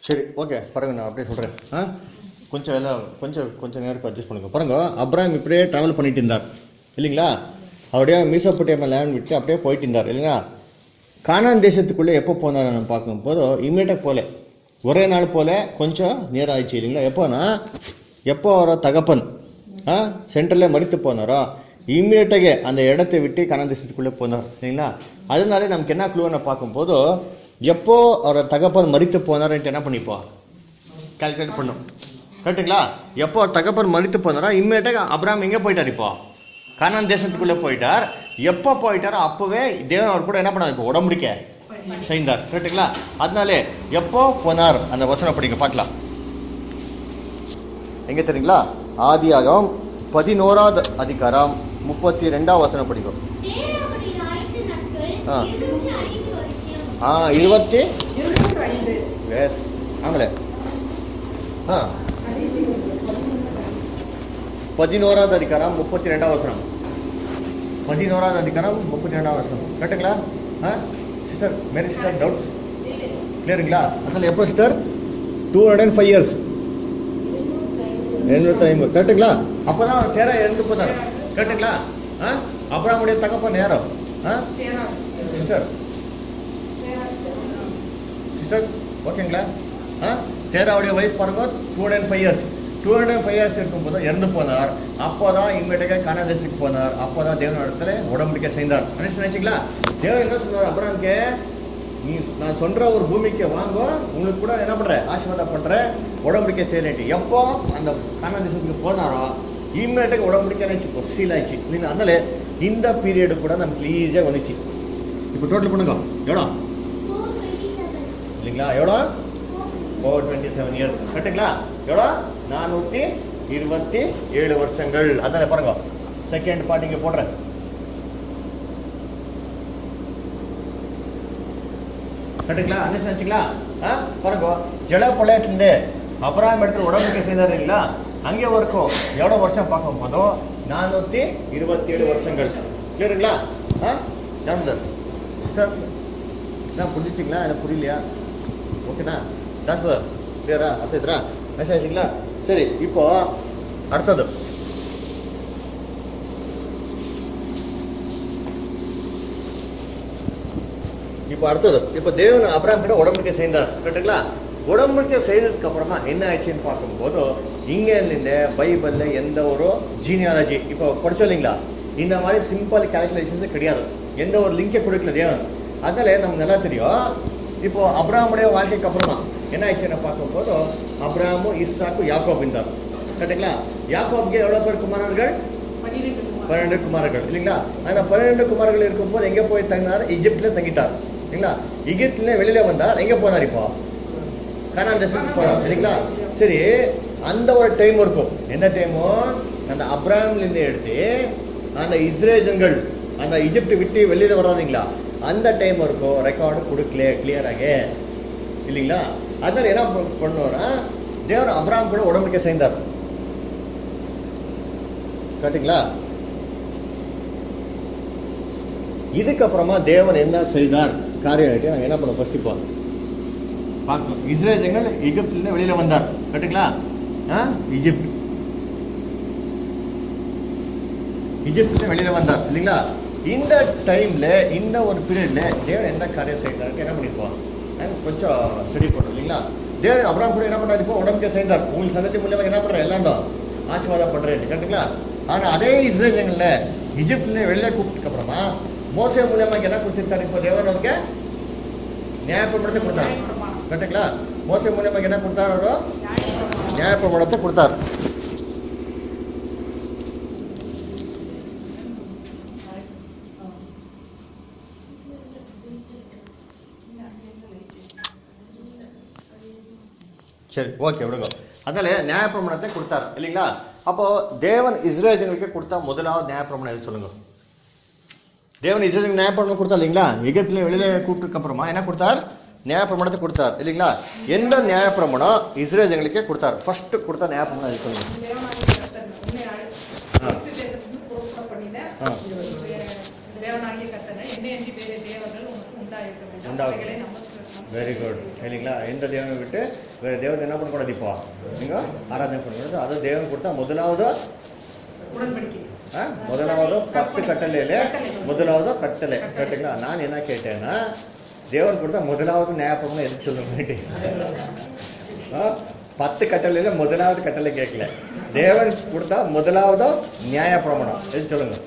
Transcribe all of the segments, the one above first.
சரி ஓகே பாருங்க நான் அப்படியே சொல்கிறேன் ஆ கொஞ்சம் எல்லாம் கொஞ்சம் கொஞ்சம் நேரத்துக்கு அட்ஜஸ்ட் பண்ணுங்க பாருங்க அப்ராம் இப்படியே ட்ராவல் பண்ணிட்டு இருந்தார் இல்லைங்களா அப்படியே மீசப்பட்டியம்ம லேண்ட் விட்டு அப்படியே போயிட்டு இருந்தார் இல்லைங்களா கானான் தேசத்துக்குள்ளே எப்போ போனார் நம்ம பார்க்கும்போது இம்மீடியட்டாக போல ஒரே நாள் போல கொஞ்சம் நேரம் ஆயிடுச்சு இல்லைங்களா எப்போனா எப்போ அவர தகப்பன் ஆ சென்டரில் மறித்து போனாரோ இம்மீடியட்டாக அந்த இடத்தை விட்டு கானான் தேசத்துக்குள்ளே போனார் இல்லைங்களா அதனால நமக்கு என்ன க்ளூன்னு பார்க்கும்போது எப்போ அவர தகப்பன் மறித்து போனார்ன்ட்டு என்ன பண்ணிப்போம் கால்குலேட் பண்ணும் கரெக்டுங்களா எப்போ அவர் தகப்பன் மறித்து போனாரோ இம்மீடியட்டாக அப்ராம் எங்கே போயிட்டார் இப்போ கானான் தேசத்துக்குள்ளே போயிட்டார் எப்போ போயிட்டாரோ அப்போவே தேவன் அவர் கூட என்ன பண்ணார் இப்போ உடம்புடிக்க செய்தார் கரெக்டுங்களா அதனாலே எப்போ போனார் அந்த வசனம் படிங்க பார்க்கலாம் எங்க தெரியுங்களா ஆதியாகம் பதினோராவது அதிகாரம் முப்பத்தி ரெண்டாவது வசனம் படிக்கும் தேவனுடைய ஆயுசு நாட்கள் ஆ. இருநூற்று ஐந்து வருஷம். ஆ இருபத்தி இருநூற்று ஐந்து எஸ் ஆங்களே ஆ பதினோராவது அதிகாரம் முப்பத்தி ரெண்டாவது வசனம் பதினோராவது அதிகாரம் முப்பத்தி ரெண்டாவது வசனம் கரெக்டுங்களா ஆ சிஸ்டர் மேரி சிஸ்டர் டவுட்ஸ் கிளியருங்களா அதனால் எப்போ sister two hundred and five years எழுநூத்தி ஐம்பது கரெக்டுங்களா அப்பதான் தேரா இறந்து போனார் கரெக்டுங்களா ஆ அப்புறம் தகப்பன் நேரம் ஆ தேரா- சிஸ்டர் தேரா- சிஸ்டர் ஓகேங்களா ஆ தேராவுடைய வயசு பாருங்க two hundred five years two hundred five years இருக்கும்போது தான் இறந்து போனார் அப்போதான் இம்மீடியட்டாக கானாதேசுக்கு போனார் அப்போதான் தேவன் இடத்துல உடம்புடிக்க செய்தார் மனுஷன் நினைச்சிங்களா தேவன் என்ன சொன்னார் அப்புறம்க்கு நீ நான் சொல்ற ஒரு பூமிக்கு வாங்க உங்களுக்கு கூட என்ன பண்றேன் ஆசீர்வாதம் பண்றேன் உடம்புடிக்க செய்யறேன் எப்போ அந்த கானாதேசத்துக்கு போனாரோ இம்மீடியட்டாக உடம்புடிக்க நினைச்சு சீல் ஆயிடுச்சு இல்லைங்களா அதனால இந்த பீரியடு கூட நமக்கு ஈஸியாக வந்துச்சு இப்போ டோட்டல் பண்ணுங்க எவ்வளோ 427. இல்லைங்களா எவ்வளோ 427. ஃபோர் டுவெண்ட்டி செவன் இயர்ஸ் கரெக்டுங்களா எவ்வளோ நானூற்றி இருபத்தி ஏழு வருஷங்கள் அதான் பாருங்க செகண்ட் பார்ட் இங்கே போடுறேன் கரெக்டுங்களா அண்டர்ஸ்டாண்ட் வச்சுங்களா ஆ பாருங்க ஜல பழையத்துலேருந்து அப்புறம் இடத்துல உடம்புக்கு செய்தார் இல்லைங்களா அங்கே வரைக்கும் எவ்வளோ வருஷம் பார்க்கும் போதும் நானூற்றி இருபத்தி ஏழு வருஷங்கள் கிளியருங்களா ஆ ஜாமதர் சிஸ்டர் என்ன புரிஞ்சிச்சிங்களா எனக்கு புரியலையா ஓகேண்ணா டாஸ்பர் கிளியரா அர்த்தம் இதுரா மெசேஜ் ஆச்சுங்களா சரி இப்போ அடுத்தது இப்போ அடுத்தது இப்போ தேவன் அப்புறம் கிட்ட உடம்புக்கே செய்தார் கரெக்டுங்களா உடம்புக்கே செய்ததுக்கு அப்புறமா என்ன ஆச்சுன்னு பார்க்கும்போது இங்க இருந்து பைபிள்ல எந்த ஒரு ஜீனியாலஜி இப்போ படிச்சோம் இல்லைங்களா இந்த மாதிரி சிம்பிள் கால்குலேஷன்ஸ் கிடையாது எந்த ஒரு லிங்கை கொடுக்கல தேவன் அதனால நமக்கு நல்லா தெரியும் இப்போ அப்ராமுடைய வாழ்க்கைக்கு அப்புறமா என்ன ஆச்சுன்னு பார்க்கும்போது அப்ராமும் இஸ்ஸாக்கு யாக்கோப் இருந்தார் கரெக்டுங்களா யாக்கோப்க்கு எவ்வளவு பேர் குமாரர்கள் பன்னிரெண்டு குமாரர். பன்னெண்டு குமாரர்கள் இல்லைங்களா அந்த பன்னிரெண்டு குமாரர்கள் இருக்கும்போது எங்க போய் தங்கினார் எகிப்துல தங்கிட்டார் இல்லைங்களா எகிப்துல வெளியில வந்தார் எங்க போனார் இப்போ கனான் தேசத்துக்கு போனார் இல்லைங்களா சரி அந்த ஒரு டைம் இருக்கும் எந்த டைமோ அந்த அப்ராம்ல இருந்து எடுத்து அந்த இஸ்ரேஜன்கள் அந்த எகிப்து விட்டு வெளியில வர்றாங்களா அந்த டைம் இருக்கும் ரெக்கார்டு கொடுக்கல கிளியராக இல்லைங்களா அதனால என்ன ப- பண்ணோம்னா தேவர் அப்ராம் கூட உடம்புக்கே சேர்ந்தார் கரெக்டுங்களா இதுக்கப்புறமா தேவன் என்ன செய்தார் காரியம் நாங்கள் என்ன பண்ணோம் ஃபர்ஸ்ட் இப்போ பார்க்கணும் இஸ்ரேல் ஜனங்கள் எகிப்திலிருந்து வெளியில வந்தார் கரெக்டுங்களா ஆ இஜிப்ட் இஜிப்திலிருந்து வெளியில வந்தார் இல்லைங்களா இந்த டைம்ல இந்த ஒரு பீரியட்ல தேவன் எந்த காரியம் செய்தார் என்ன பண்ணிப்போம் நாங்க கொஞ்சம் ஸ்டடி பண்ணோம் இல்லைங்களா தேவன் அப்புறம் கூட என்ன பண்ணாரு இப்போ உடம்புக்கே செய்தார் உங்களுக்கு சந்ததி மூலியமா என்ன பண்ற எல்லாம் தான் ஆசீர்வாதம் பண்றேன் கரெக்டுங்களா ஆனா அதே இஸ்ரேல் ஜனங்கள்ல இஜிப்ட்ல வெளியில கூப்பிட்டதுக்கு அப்புறமா மோசே மூலியமா என்ன கொடுத்திருக்காரு இப்போ தேவன் நமக்கு நியாயப்பிரமாணத்தை கொடுத்தார் நியாயப்பிரமாணம். கரெக்டுங்களா மோசே மூலியமா என்ன கொடுத்தாரோ நியாயப்பிரமாணம். நியாயப்பிரமாணத்தை கொடுத்தார் சரி ஓகே விடுங்க அதனால நியாயப்பிரமாணத்தை கொடுத்தார் இல்லைங்களா அப்போ தேவன் இஸ்ரேஜங்களுக்கு கொடுத்தா முதலாவது நியாயப்பிரமாணம் எது சொல்லுங்க தேவன் இஸ்ரேலுக்கு நியாயப்பிரமாணம் கொடுத்தா இல்லைங்களா எகிப்துல வெளியில கூப்பிட்டதுக்கு அப்புறமா என்ன கொடுத்தார் நியாயப்பிரமாணத்தை கொடுத்தார் இல்லைங்களா எந்த நியாயப்பிரமாணம் இஸ்ரேஜங்களுக்கு கொடுத்தார் ஃபர்ஸ்ட் கொடுத்த நியாயப்பிரமாணம் எது சொல்லுங்க தேவனாகிய கர்த்தர் உன்னை அழை- ஆ. எகிப்து தேசத்திலிருந்து புறப்பட பண்ணின ஆ. இந்த தேவனாகிய கத்தனை என்னை அன்றி வேறு தேவர்கள் உனக்கு உண்டாயிருக்க வேண்டாம் உண்டாகும். அவைகளை நமக்கு வெரி குட் இல்லைங்களா எந்த தேவனை விட்டு வேற தேவன் என்ன பண்ணக்கூடாது இப்போ நீங்க ஆராதனை பண்ணக்கூடாது அது தேவன் கொடுத்தா முதலாவது உடன்படிக்கை ஆ, முதலாவது பத்து கட்டளையில முதலாவது கட்டளை கரெக்டுங்களா நான் என்ன கேட்டேன்னா தேவன் கொடுத்தா முதலாவது ஞாபகம் எதுக்கு சொல்லுங்க ஆ, பத்து கட்டளையில முதலாவது கட்டளை கேட்கல தேவன் கொடுத்தா முதலாவது நியாய பிரமாணம் எது சொல்லுங்க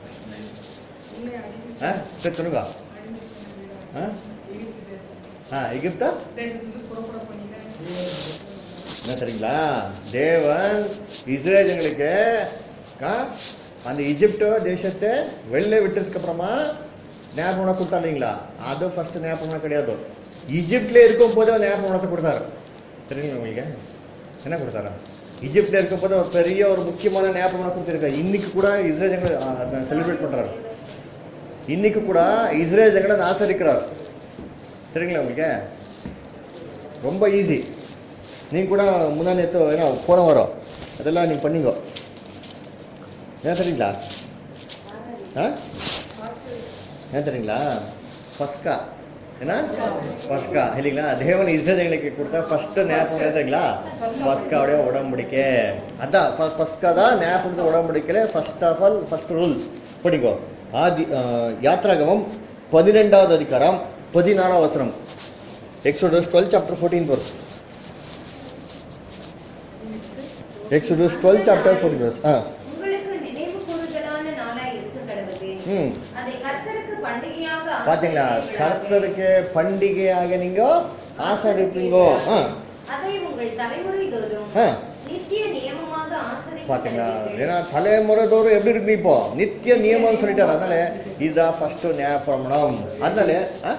ஆ, சரி சொல்லுங்க ஆ? ஆ எகிப்தா தேசத்துக்கு புறப்பட பண்ணினேன் என்ன தெரியுங்களா தேவன் இஸ்ரேலுங்களுக்கு ஆ, அந்த எகிப்து தேசத்தை வெளில விட்டதுக்கு அப்புறமா ஞாபகம் கொடுத்தா இல்லைங்களா அது ஃபர்ஸ்ட் ஞாபகம் கிடையாது ஈஜிப்ட்ல இருக்கும் போது ஞாபகம் கொடுத்தாரு தெரியுங்களா உங்களுக்கு என்ன கொடுத்தாரா ஈஜிப்ட்ல இருக்கும் போது ஒரு பெரிய ஒரு முக்கியமான ஞாபகம் கொடுத்துருக்காரு இன்னைக்கு கூட இஸ்ரேல் செலிப்ரேட் பண்றாரு இன்னைக்கு கூட இஸ்ரேல் ஜனங்களை ஆசரிக்கிறார் சரிங்களா உங்களுக்கு ரொம்ப ஈஸி நீங்கள் கூட முன்னா நேற்று ஏன்னா போன வரோம் அதெல்லாம் நீங்கள் பண்ணீங்க ஏன் தெரியுங்களா ஆ ஏன் தெரியுங்களா ஃபஸ்கா என்ன ஃபஸ்கா இல்லைங்களா தேவன் இஸ்ரேலுக்கு கொடுத்தா ஃபர்ஸ்ட் ஞாபகம் என்ன தெரியுங்களா ஃபஸ்காவுடைய உடம்படிக்கை அதான் ஃபஸ்கா தான் ஞாபகம் உடம்படிக்கையில first of all first rule படிங்கோ ஆதி ஆ, யாத்ராகமம் பதினெண்டாவது அதிகாரம் பதினாறாம் வசனம் Exodus twelve chapter fourteen verse Exodus twelve chapter fourteen verse ஆ உங்களுக்கு நினைவு கூறுதலான நாளாய் இருக்க கடவுது ம் அதை கர்த்தருக்கு பண்டிகையாக பாத்தீங்களா ஆசரிப்பீர்களாக. கர்த்தருக்கு பண்டிகையாக நீங்க ஆசரிப்பீங்கோ ஆ அதை உங்கள் தலைமுறை தோறும் ஆ. நித்திய நியமமாக ஆசரிக்க பாத்தீங்களா கடவீர்கள். ஏன்னா தலைமுறை தோறும் எப்படி இருக்கு இப்போ நித்திய நியமம் சொல்லிட்டாரு அதனால இதுதான் ஃபர்ஸ்ட் ஞாபகம் அதனால ஆ?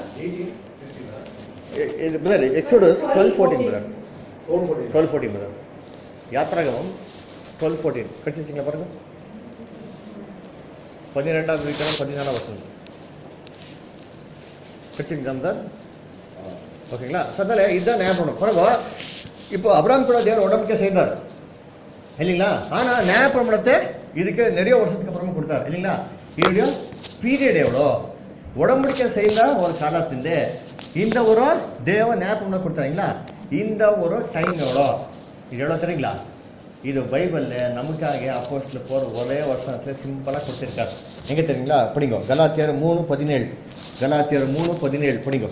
இ- இது brother Exodus twelve fourteen brother twelve fourteen brother யாத்ராகமம் டுவெல் ஃபோர்டீன் கிடைச்சிச்சிங்களா பாருங்க பதினெண்டாவது அதிகாரம் பதினாலாம் வருஷம் கிடைச்சிங்களா சார் ஓகேங்களா ஸோ அதனால இதுதான் ஞாபகம் பாருங்க இப்போ அப்ராம் கூட தேவர் உடம்புக்கே செய்தார் இல்லைங்களா ஆனா நியாய பிரமாணத்தை இதுக்கு நிறைய வருஷத்துக்கு அப்புறமா கொடுத்தாரு இல்லைங்களா இதோடைய பீரியட் எவ்வளோ உடம்படிக்கை செய்த ஒரு காலத்திலிருந்து இந்த ஒரு தேவ நியாய பிரமாணம் கொடுத்தாருங்களா இந்த ஒரு டைம் எவ்வளோ இது எவ்வளோ தெரியுங்களா இது பைபிள்ல நமக்காக அப்போஸ்ட்ல போற ஒரே வருஷத்துல சிம்பிளா கொடுத்திருக்காரு எங்க தெரியுங்களா படிங்க கலாத்தியர் மூணு பதினேழு கலாத்தியர் மூணு பதினேழு படிங்க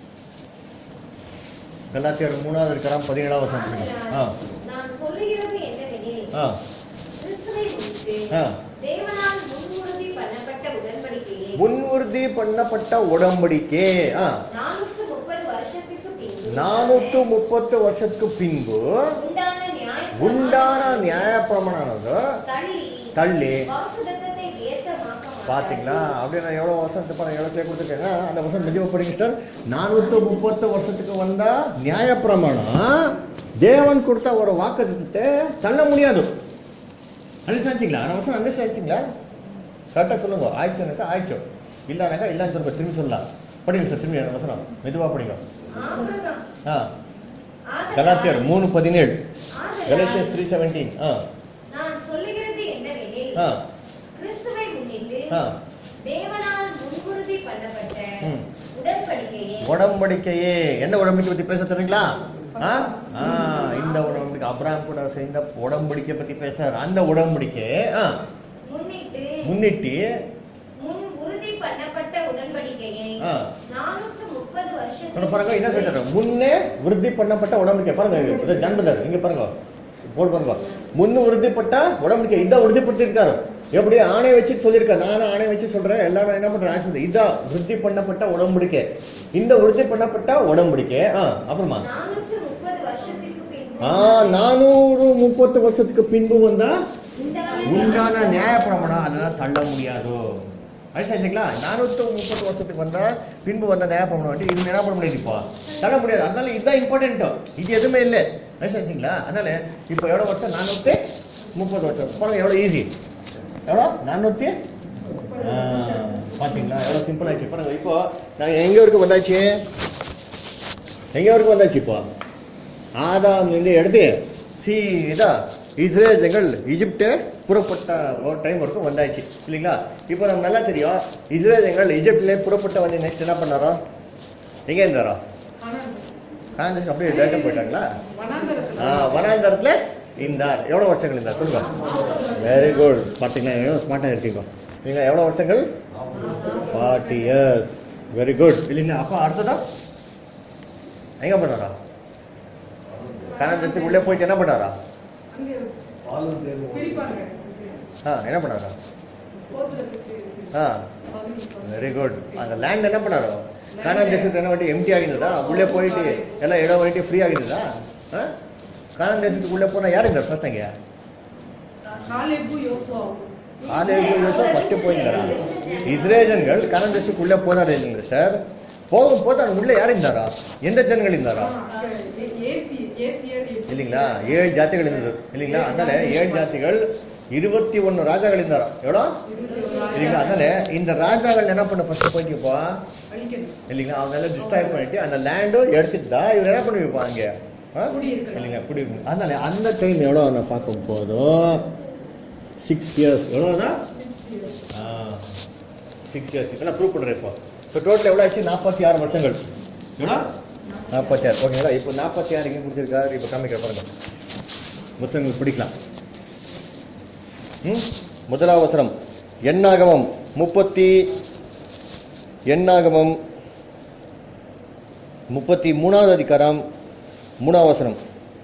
கலாத்தியர் மூணாவது இருக்கிறான் பதினேழாம் வருஷம் படிங்க ஆ நான் சொல்லுகிறது என்னவெனில் ஆ கிறிஸ்துவை குறித்து ஆ. தேவனால் முன்னுறுதி பண்ணப்பட்ட உடன்படிக்கையை முன்னுறுதி பண்ணப்பட்ட உடம்படிக்கை ஆ, நானூற்று முப்பது வருஷத்துக்கு பின்பு நானூத்து முப்பத்து வருஷத்துக்கு பின்பு உண்டான நியாய உண்டான நியாய பிரமாணம் தள்ளி தள்ளி வாக்குதத்தத்தை ஏற்றமாக்க பாத்தீங்களா அப்படியே நான் எவ்வளவு வருஷத்துக்கு பாருங்க எவ்வளவு பேர் கொடுத்துருக்கேன் அந்த வருஷம் மெதுவா படிங்க சார் நானூத்து முப்பத்து வருஷத்துக்கு வந்த நியாய பிரமாணம் தேவன் கொடுத்த ஒரு வாக்குத்தத்தை தள்ள முடியாது அண்டர்ஸ்டாண்டிங்களா அந்த வருஷம் அண்டர்ஸ்டாண்டிங்களா கரெக்டாக சொல்லுங்க ஆயிடுச்சுனாக்கா ஆயிடுச்சு இல்லைனாக்கா இல்லைன்னு சொல்லுங்க திரும்பி சொல்லலாம் படிங்க சார் திரும்பி அந்த வசனம் மெதுவா படிங்க ஆபிரகாம் ஆ ஆதலால் கலாத்தியர் மூணு பதினேழு ஆதலால் கலேசியஸ் த்ரீ செவன்டீன் ஆ நான் சொல்லுகிறது என்னவெனில் ஆ கிறிஸ்துவை முன்னிட்டு ஆ தேவனால் முன்குறுதி பண்ணப்பட்ட ம். உடன்படிக்கையை உடம்படிக்கையே என்ன உடம்படிக்கை பத்தி பேச தெரியுங்களா ஆ? ஆ, இந்த உடம்படிக்கை அப்ராம் கூட சேர்ந்த உடம்படிக்கை பத்தி பேசுறாரு அந்த உடம்படிக்கை ஆ, முன்னிட்டு முன்னிட்டு முன் உறுதி பண்ணப்பட்ட உடன்படிக்கையை ஆ. நானூற்று முப்பது சொல்ல பாருங்க என்ன வருஷத்துக்கு சொல்றாரு முன்னே விருத்தி பண்ணப்பட்ட உடம்படிக்கை பாருங்க ஜன்பதர் இங்க பாருங்க போல் பாருங்க முன்னு உறுதிப்பட்ட உடம்படிக்கை இதான் உறுதிப்படுத்திருக்காரு எப்படி ஆணை வச்சு சொல்லியிருக்காரு நானும் ஆணை வச்சு சொல்றேன் எல்லாரும் என்ன பண்றேன் ஆசிரியர் இதான் விருத்தி பண்ணப்பட்ட உடம்படிக்கை இந்த உறுதி பண்ணப்பட்ட உடம்படிக்கை ஆ அப்புறமா நானூற்று முப்பது வருஷத்துக்கு பின்பு ஆ நானூறு முப்பத்து வருஷத்துக்கு பின்பு வந்தா உண்டான உண்டான நியாய பிரமாணம் அதெல்லாம் தள்ள முடியாது அடிச்சாச்சுங்களா நானூத்தி முப்பது வருஷத்துக்கு வந்தா பின்பு வந்த நியாய பிரமாணம் வந்து இது என்ன பண்ண முடியாது இப்போ தள்ள முடியாது அதனால இதுதான் இம்பார்ட்டன்ட் இது எதுவுமே இல்லை அடிச்சாச்சுங்களா அதனால இப்போ எவ்வளவு வருஷம் நானூத்தி முப்பது வருஷம் பாருங்க எவ்வளவு ஈஸி எவ்வளோ நானூத்தி ஆ, பாத்தீங்களா எவ்வளவு சிம்பிள் ஆச்சு பாருங்க இப்போ நாங்க எங்க வரைக்கும் வந்தாச்சு எங்க வரைக்கும் வந்தாச்சு இப்போ ஆதாம் இருந்து எடுத்து சீதா இஸ்ரேல் ஜனங்கள் ஈஜிப்டு புறப்பட்ட ஒரு டைம் வரைக்கும் வந்தாச்சு இல்லைங்களா இப்போ நமக்கு நல்லா தெரியும் இஸ்ரேல் ஜனங்கள் ஈஜிப்ட்ல புறப்பட்ட வந்து நெக்ஸ்ட் என்ன பண்ணாரோ எங்கே இருந்தாரோ ஆனால் காங்கிரஸ் அப்படியே டேட்டா போயிட்டாங்களா வனாந்தரத்துல ஆ, வனாந்தரத்துல இருந்தார் எவ்வளோ வருஷங்கள் இருந்தார் சொல்லுங்க வெரி குட் பார்த்தீங்களா எவ்வளோ ஸ்மார்ட்டாக இருக்கீங்க நீங்கள் எவ்வளோ வருஷங்கள் ஃபார்ட்டி இயர்ஸ் வெரி குட் இல்லைங்களா அப்போ அடுத்ததா எங்கே பண்ணாரா கனந்தத்துக்கு உள்ளே போயிட்டு என்ன பண்ணாரா அங்கே பிரிப்பாங்க ஆ என்ன பண்ணாரா கோத்திரத்துக்கு ஆ பகுதி வெரி குட் அந்த லேண்ட் என்ன பண்ணாரோ கானான் தேசத்துக்கு என்ன வாட்டி எம்டி ஆகிருந்ததா உள்ளே போயிட்டு எல்லாம் இடம் வாங்கிட்டு ஃப்ரீ ஆகிருந்ததா ஆ கானான் தேசத்துக்கு உள்ளே போனால் யார் இருந்தார் ஃபர்ஸ்ட் அங்கே காலேபு யோசுவாவும் ஆலேபு ஃபர்ஸ்ட் போயிருந்தாரா இஸ்ரேஜன்கள் கானான் தேசத்துக்குள்ளே போனாரு இல்லைங்க சார் போகும் போது அங்க உள்ளே யார் இருந்தாரா எந்த ஜனங்கள் இருந்தாரா ஏசி ஏசியர் இல்லைங்களா ஏழு ஜாதிகள் இருந்தது இல்லைங்களா அதனால ஏழு ஜாதிகள் இருபத்தி ஒன்னு ராஜாக்கள் இருந்தாரா எவ்வளோ இல்லைங்களா அதனால இந்த ராஜாக்கள் என்ன பண்ண ஃபர்ஸ்ட் போயிட்டு இப்போ அழிக்கணும் இல்லைங்களா அவங்க எல்லாம் டிஸ்ட்ராய் பண்ணிட்டு அந்த லேண்டும் எடுத்துட்டு தான் இவர் என்ன பண்ணி வைப்பாங்க அங்கே ஆ? குடியிருக்கலாம். இல்லைங்களா குடி அதனால அந்த டைம் எவ்வளோ நான் பார்க்கும் போதும் சிக்ஸ் இயர்ஸ் எவ்வளோதான் சிக்ஸ் இயர்ஸ் இதெல்லாம் ப்ரூவ் பண்ணுறேன் இப்போ இப்போ டோட்டல் எவ்வளோ ஆச்சு நாற்பத்தி ஆறு வருஷங்கள் எவ்வளோ நாற்பத்தி ஆறு ஓகேங்களா இப்போ நாற்பத்தி ஆறு எங்கே கொடுத்துருக்காரு இப்போ காமிக்கிற பாருங்க புத்தகங்கள் பிடிக்கலாம் ம் முதலாவது வசனம் எண்ணாகமம் முப்பத்தி எண்ணாகமம் முப்பத்தி மூணாவது அதிகாரம் மூணாவது வசனம்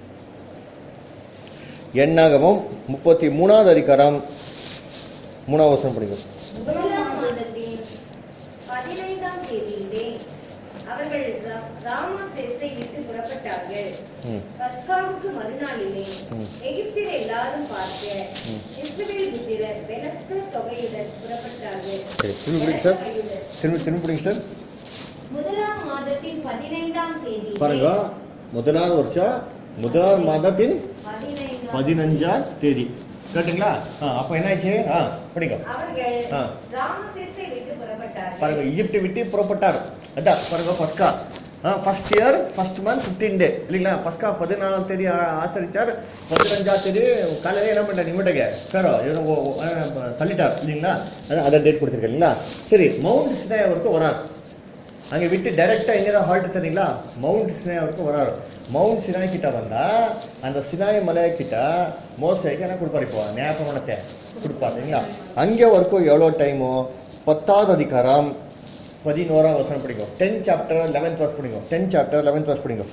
எண்ணாகமம் முப்பத்தி மூணாவது அதிகாரம் மூணாவது வசனம் படிக்கும் முதலாம் மாதத்தின் பதினைந்தாம் தேதியிலே அவர்கள் ரா- ராமசேசை விட்டு புறப்பட்டார்கள் ம் பஸ்காவுக்கு மறுநாளிலே ம். எகிப்தில் எல்லாரும் பார்க்க ம். இஸ்ரவேல் புத்திரர் பெலத்த தொகையுடன் புறப்பட்டார்கள் சரி திரும்பி பிடிங்க சார் பெலத்த தொகையுடன். திரும்பி திரும்பி பிடிங்க சார் முதலாம் மாதத்தின் பதினைந்தாம் தேதி பாருங்க முதலாவது வருஷம் முதல் மாதத்தின் பதினைந்தாம் பதினஞ்சாம் தேதி கேட்டுங்களா ஆ அப்போ என்னாச்சு ஆ படிங்க அவர்கள் ஆ. ராமசேசை விட்டு புறப்பட்டார்கள் பாருங்க ஈஜிப்ட் விட்டு புறப்பட்டார் அதான் பாருங்க பஸ்கா first year first month fifteen day இல்லைங்களா பஸ்கா பதினாலாம் தேதி ஆ- ஆசரிச்சார் பதினஞ்சாம் தேதி காலையில என்ன பண்ணார் நிமிடங்க சாரோ ஏதோ ஓ- ஓ- ஆ, தள்ளிட்டார் இல்லைங்களா அதான் அதை டேட் கொடுத்துருக்கேன் இல்லைங்களா சரி மவுண்ட் சினாய் வரைக்கும் வரார் அங்கே விட்டு டைரக்டா எங்கே தான் ஹால்ட் தெரியுங்களா மவுண்ட் சினாய் வரைக்கும் வராரு மவுண்ட் சினாய் கிட்ட வந்தா அந்த சினாய் மலை கிட்ட மோசைக்கு என்ன கொடுப்பாரு இப்போ ஞாபகத்தை கொடுப்பாரு இல்லைங்களா அங்கே வரைக்கும் எவ்வளோ டைமோ பத்தாவது அதிகாரம் பதினோராம் வசனம் படிக்கும் டென் சாப்டர் லெவன்த் வர்ஸ் படிக்கும் டென் சாப்டர் லெவன்த் வர்ஸ் படிக்கும்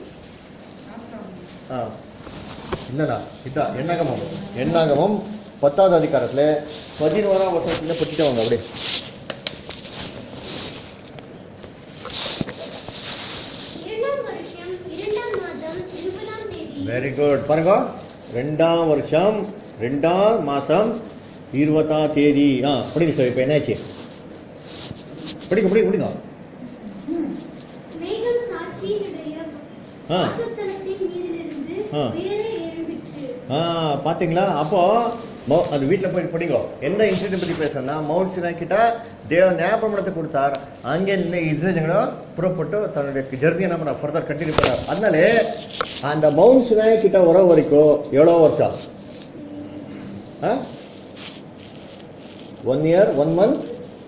ஆ இல்லைண்ணா இதான் எண்ணாகமம் எண்ணாகமம் பத்தாவது அதிகாரத்தில் பதினோராம் வசனத்துல படிச்சுட்டு வாங்க அப்படியே இரண்டாம் வருஷம் இரண்டாம் மாதம் இருபதாம் தேதி வெரி குட் பாருங்க ரெண்டாம் வருஷம் ரெண்டாம் மாசம் இருபத்தாம் தேதி ஆ படிங்க சார் இப்போ என்னாச்சு படிங்க படிங்க படிங்க மேகம் சாட்சியினுடைய ஆ. வாசஸ்தலத்தின் மீதிலிருந்து ஆ. வேலை எழும்பிற்று ஆ பாத்தீங்களா அப்போ மௌ- அது வீட்டில் போய் படிங்க எந்த இன்சிடென்ட் பற்றி பேசுறேன்னா மவுண்ட் சினா கிட்ட தேவ ஞாபகத்தை கொடுத்தார் அங்கே நின்று இஸ்ரேஜங்களும் புறப்பட்டு தன்னுடைய ஜெர்னி என்ன பண்ண ஃபர்தர் கண்டினியூ பண்ணார் அதனாலே அந்த மவுண்ட் சினாய் கிட்ட வர வரைக்கும் எவ்வளோ வருஷம் one year one month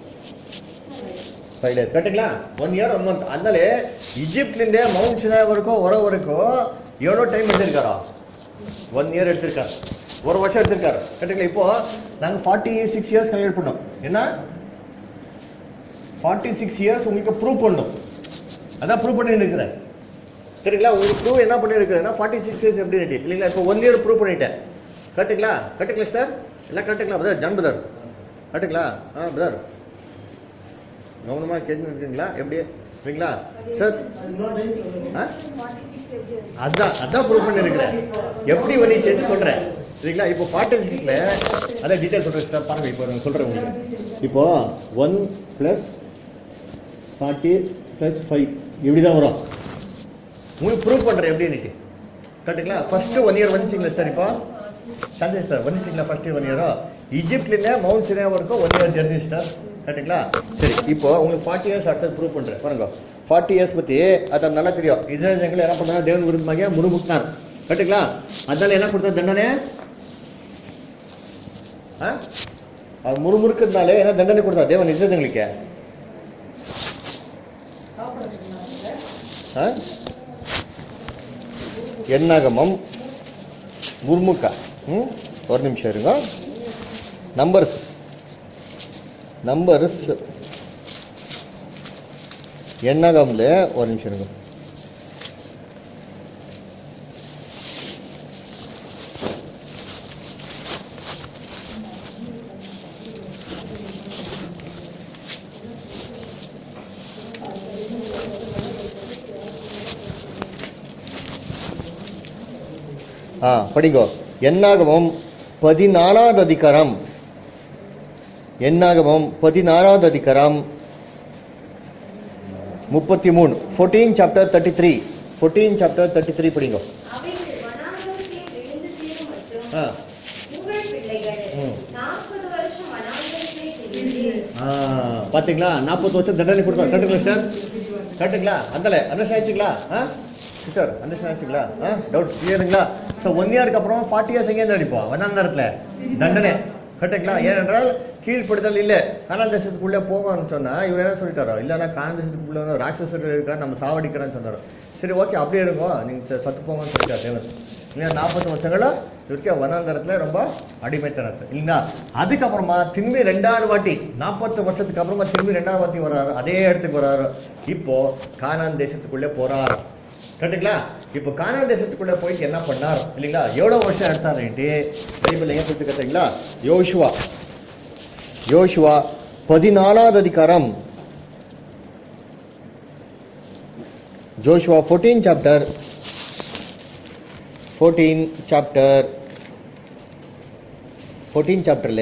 five days கரெக்டுங்களா ஒன் இயர் ஒன் மந்த் அதனாலே இஜிப்ட்லேருந்தே மவுண்ட் சினாய் வரைக்கும் வர வரைக்கும் எவ்வளோ டைம் எடுத்திருக்காரா ஒன் இயர் எடுத்திருக்காரு ஒரு வருஷம் எடுத்திருக்காரு கரெக்டுங்களா இப்போ நாங்கள் ஃபார்ட்டி சிக்ஸ் இயர்ஸ் கல்யாணம் பண்ணோம் என்ன ஃபார்ட்டி சிக்ஸ் இயர்ஸ் உங்களுக்கு ப்ரூவ் பண்ணணும் அதான் ப்ரூவ் பண்ணி இருக்கிறேன் சரிங்களா உங்களுக்கு ப்ரூவ் என்ன பண்ணியிருக்கிறேன்னா ஃபார்ட்டி சிக்ஸ் இயர்ஸ் எப்படி ரெடி இல்லைங்களா இப்போ ஒன் இயர் ப்ரூவ் பண்ணிட்டேன் கரெக்டுங்களா கரெக்டுங்களா சார் எல்லாம் கரெக்டுங்களா பிரதர் ஜான் பிரதர் கரெக்டுங்களா ஆ பிரதர் கவனமாக கேட்டு இருக்கீங்களா எப்படி சரிங்களா சார் ஆ அதான் அதான் ப்ரூவ் பண்ணிருக்கிறேன் எப்படி வந்துச்சுன்னு சொல்றேன் சரிங்களா இப்போ ஃபார்ட்டி சிக்ஸ்ல அதான் டீடைல் சொல்றேன் சார் பாருங்க இப்போ நான் சொல்றேன் உங்களுக்கு இப்போ one plus forty plus five இப்படி தான் வரும் உங்களுக்கு ப்ரூவ் பண்றேன் எப்படின்னு கரெக்டுங்களா ஃபர்ஸ்ட் ஒன் இயர் வந்துச்சிங்களா சார் இப்போ சந்தேஷ் சார் வந்துச்சிங்களா ஃபர்ஸ்ட் ஒன் இயரோ ஈஜிப்ட்லேருந்து மவுண்ட் சினியா வரைக்கும் ஒன் இயர் ஜெர்னி சார் கரெக்டுங்களா சரி இப்போ உங்களுக்கு ஃபார்ட்டி இயர்ஸ் அடுத்தது ப்ரூவ் பண்ணுறேன் பாருங்க ஃபார்ட்டி இயர்ஸ் பற்றி அது நல்லா தெரியும் இஸ்ரேல் ஜனங்கள் என்ன பண்ணாங்க தேவன் விரும்பமாக முறுமுக்கினார் கரெக்டுங்களா அதனால என்ன கொடுத்தா தண்டனை ஆ? அது முறுமுறுக்கிறதுனாலே என்ன தண்டனை கொடுத்தா தேவன் நிஜங்களுக்கு ஆ? எண்ணாகமம் முர்முக்கா ம் ஒரு நிமிஷம் இருங்க நம்பர்ஸ் நம்பர்ஸ் எண்ணாகம்ல ஒரு நிமிஷம் இருங்க ஆ படிங்கோ எண்ணாகமம் பதினாலாவது அதிகாரம் எண்ணாகமம் பதினாலாவது அதிகாரம் முப்பத்தி மூணு fourteen chapter thirty three fourteen chapter thirty three படிங்கோ அவைகள் வனாந்தரத்தில் விழுந்து தீரும் மட்டும் ஆ உங்கள் பிள்ளைகள் ம். நாற்பது வருஷம் வனாந்தரத்திலே திரிந்து ஆ பாத்தீங்களா நாற்பது வருஷம் தண்டனை கொடுத்தாரு கரெக்டுங்களா சிஸ்டர் கரெக்டுங்களா அந்தல அண்டர்ஸ்டாண்ட் ஆச்சுங்களா ஆ சிஸ்டர் அண்டர்ஸ்டாண்ட் ஆச்சுங்களா ஆ டவுட் கிளியருங்களா ஸோ ஒன் இயருக்கு அப்புறம் ஃபார்ட்டி இயர்ஸ் எங்கே நடிப்போம் வனாந்தரத்தில் தண்டனை கரெக்டுங்களா ஏனென்றால் கீழ்ப்படுதல் இல்லை காணால் தேசத்துக்குள்ளே போகணும்னு சொன்னா இவர் என்ன சொல்லிட்டாரோ இல்லைன்னா காணால் தேசத்துக்குள்ள வந்து ராட்சசர்கள் இருக்கா நம்ம சாவடிக்கிறோன்னு சொன்னாரோ சரி ஓகே அப்படியே இருக்கும் நீங்கள் சத்து போங்கன்னு சொல்லிட்டார் தேவன் இல்லையா நாற்பது வருஷங்களா இவருக்கே வனாந்தரத்தில் ரொம்ப அடிமைத்தனத்து இல்லைங்களா அதுக்கப்புறமா திரும்பி ரெண்டாவது வாட்டி நாற்பத்து வருஷத்துக்கு அப்புறமா திரும்பி ரெண்டாவது வாட்டி வராரு அதே இடத்துக்கு வராரு இப்போ கானான் தேசத்துக்குள்ளே போறாரு கரெக்டுங்களா இப்போ கானான் தேசத்துக்குள்ளே போயிட்டு என்ன பண்ணார் இல்லைங்களா எவ்வளோ வருஷம் எடுத்தாருன்ட்டு பைபிள் எங்கே கொடுத்து கத்துங்களா யோசுவா யோசுவா பதினாலாவது அதிகாரம் Joshua fourteen chapter fourteen chapter fourteen சாப்டரில்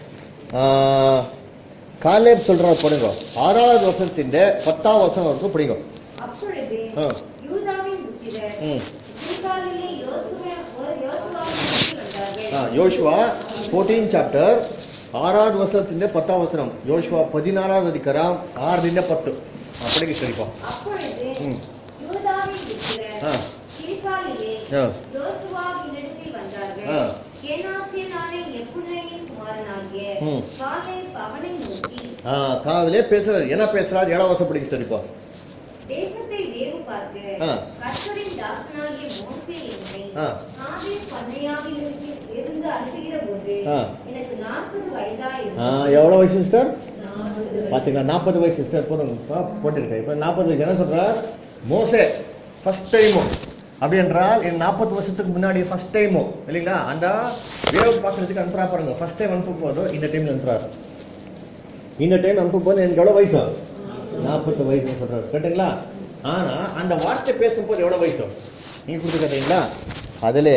காலேப் சொல்கிற படிங்க ஆறாவது வருஷத்தின் பத்தாம் வருஷம் வரைக்கும் படிங்க அப்பொழுது ஆ. யூதாவின் புத்திரர் ம் கில்காலிலே யோசுவா யோசுவாவின் வந்தார்கள் ஆ யோசுவா ஃபோர்டீன் சாப்டர் ஆறாவது வருஷத்தின் பத்தாம் வசனம் யோசுவா பதினாலாவது அதிகாரம் ஆறுல பத்து அப்படிங்க சரிப்பா அப்பொழுது ம். யூதாவின் புத்திரர் ஆ. கில்காலிலே ஆ. யோசுவாவினிடத்தில் வந்தார்கள் ஆ. கேனாசியனான எப்புன்னையின் குமாரனாகிய ம். காலேப் அவனை நோக்கி ஆ காதலே பேசுறாரு என்ன பேசுறாரு ஏழாம் வருஷம் படிக்க சரிப்பா தேசத்தை வேவு பார்க்க ஆ. கர்த்தரின் தாசனாகிய மோசே என்னை ஆ. காதேஸ் பர்னேயாவிலிருந்து இருந்து அனுப்புகிற போது ஆ. எனக்கு நாற்பது வயதாய் ஆ எவ்வளோ வயசு சிஸ்டர் நாற்பது பார்த்தீங்களா நாற்பது வயசு சிஸ்டர் போடுங்க போட்டிருக்கேன் இப்போ நாற்பது வயசு என்ன சொல்கிறார் மோசே ஃபர்ஸ்ட் டைமும் அப்படி என்றால் என் நாற்பது வருஷத்துக்கு முன்னாடி ஃபர்ஸ்ட் டைமும் இல்லைங்களா அந்த வேவ் பார்க்கறதுக்கு அனுப்புறா பாருங்க ஃபர்ஸ்ட் டைம் அனுப்பும் போது இந்த டைம்ல அனுப்புறாரு இந்த டைம் அனுப்பும் போது எனக்கு எவ்வளோ வயசு நாற்பது வயசுன்னு சொல்றாரு கேட்டுங்களா ஆனா அந்த வார்த்தை பேசும்போது எவ்வளோ வயசு நீங்க கொடுத்துருக்கீங்களா அதில்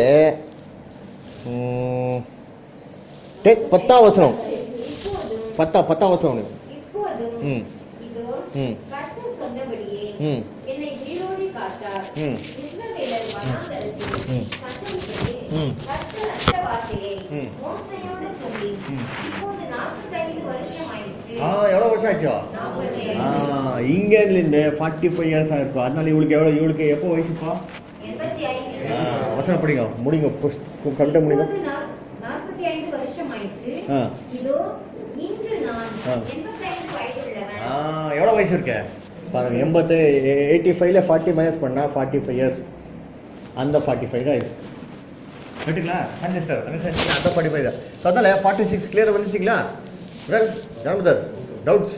பத்தாம் வசனம் இப்போதும் பத்தா பத்தாம் வசனம் இப்போதும் ம். இதோ ம். கர்த்தர் சொன்னபடியே ம் என்னை உயிரோடு காத்தார் ம். இஸ்ரவேலர் வனாந்தரத்தில் ம். சத்தம் கேட்டு ம். கர்த்தர் அந்த வார்த்தையை ம். மோசையோடு சொல்லி ம். இப்போது நாற்பத்தைந்து வருஷம் ஆயிடுச்சு ஆ எவ்வளோ வருஷம் ஆச்சோ நாற்பது ஆ இங்கேருந்து ஃபார்ட்டி ஃபைவ் இயர்ஸ் ஆயிருக்கும் அதனால இவளுக்கு எவ்வளோ இவளுக்கு எப்போ வயசுப்பா எண்பத்தி ஐந்து ஆ வசனம் படிங்க முடிங்க கரெக்டாக முடிங்க இப்போது நா- நாற்பத்தி ஐந்து வருஷம் ஆயிடுச்சு ஆ இதோ இன்று நான் ஆ. எண்பத்தைந்து வயதுள்ளவன் ஆ எவ்வளோ வயசு இருக்கு பாருங்க எண்பத்து எயிட்டி ஃபைவ்ல ஃபார்ட்டி மைனஸ் பண்ணால் ஃபார்ட்டி ஃபைவ் இயர்ஸ் அந்த ஃபார்ட்டி ஃபைவ் தான் இது கேட்டுங்களா அண்டர்ஸ்டார் அண்டர்ஸ்டாண்ட் அந்த ஃபார்ட்டி ஃபைவ் தான் ஸோ அதனால ஃபார்ட்டி சிக்ஸ் கிளியர் வந்துச்சுங்களா வெல் ஜாமதர் டவுட்ஸ்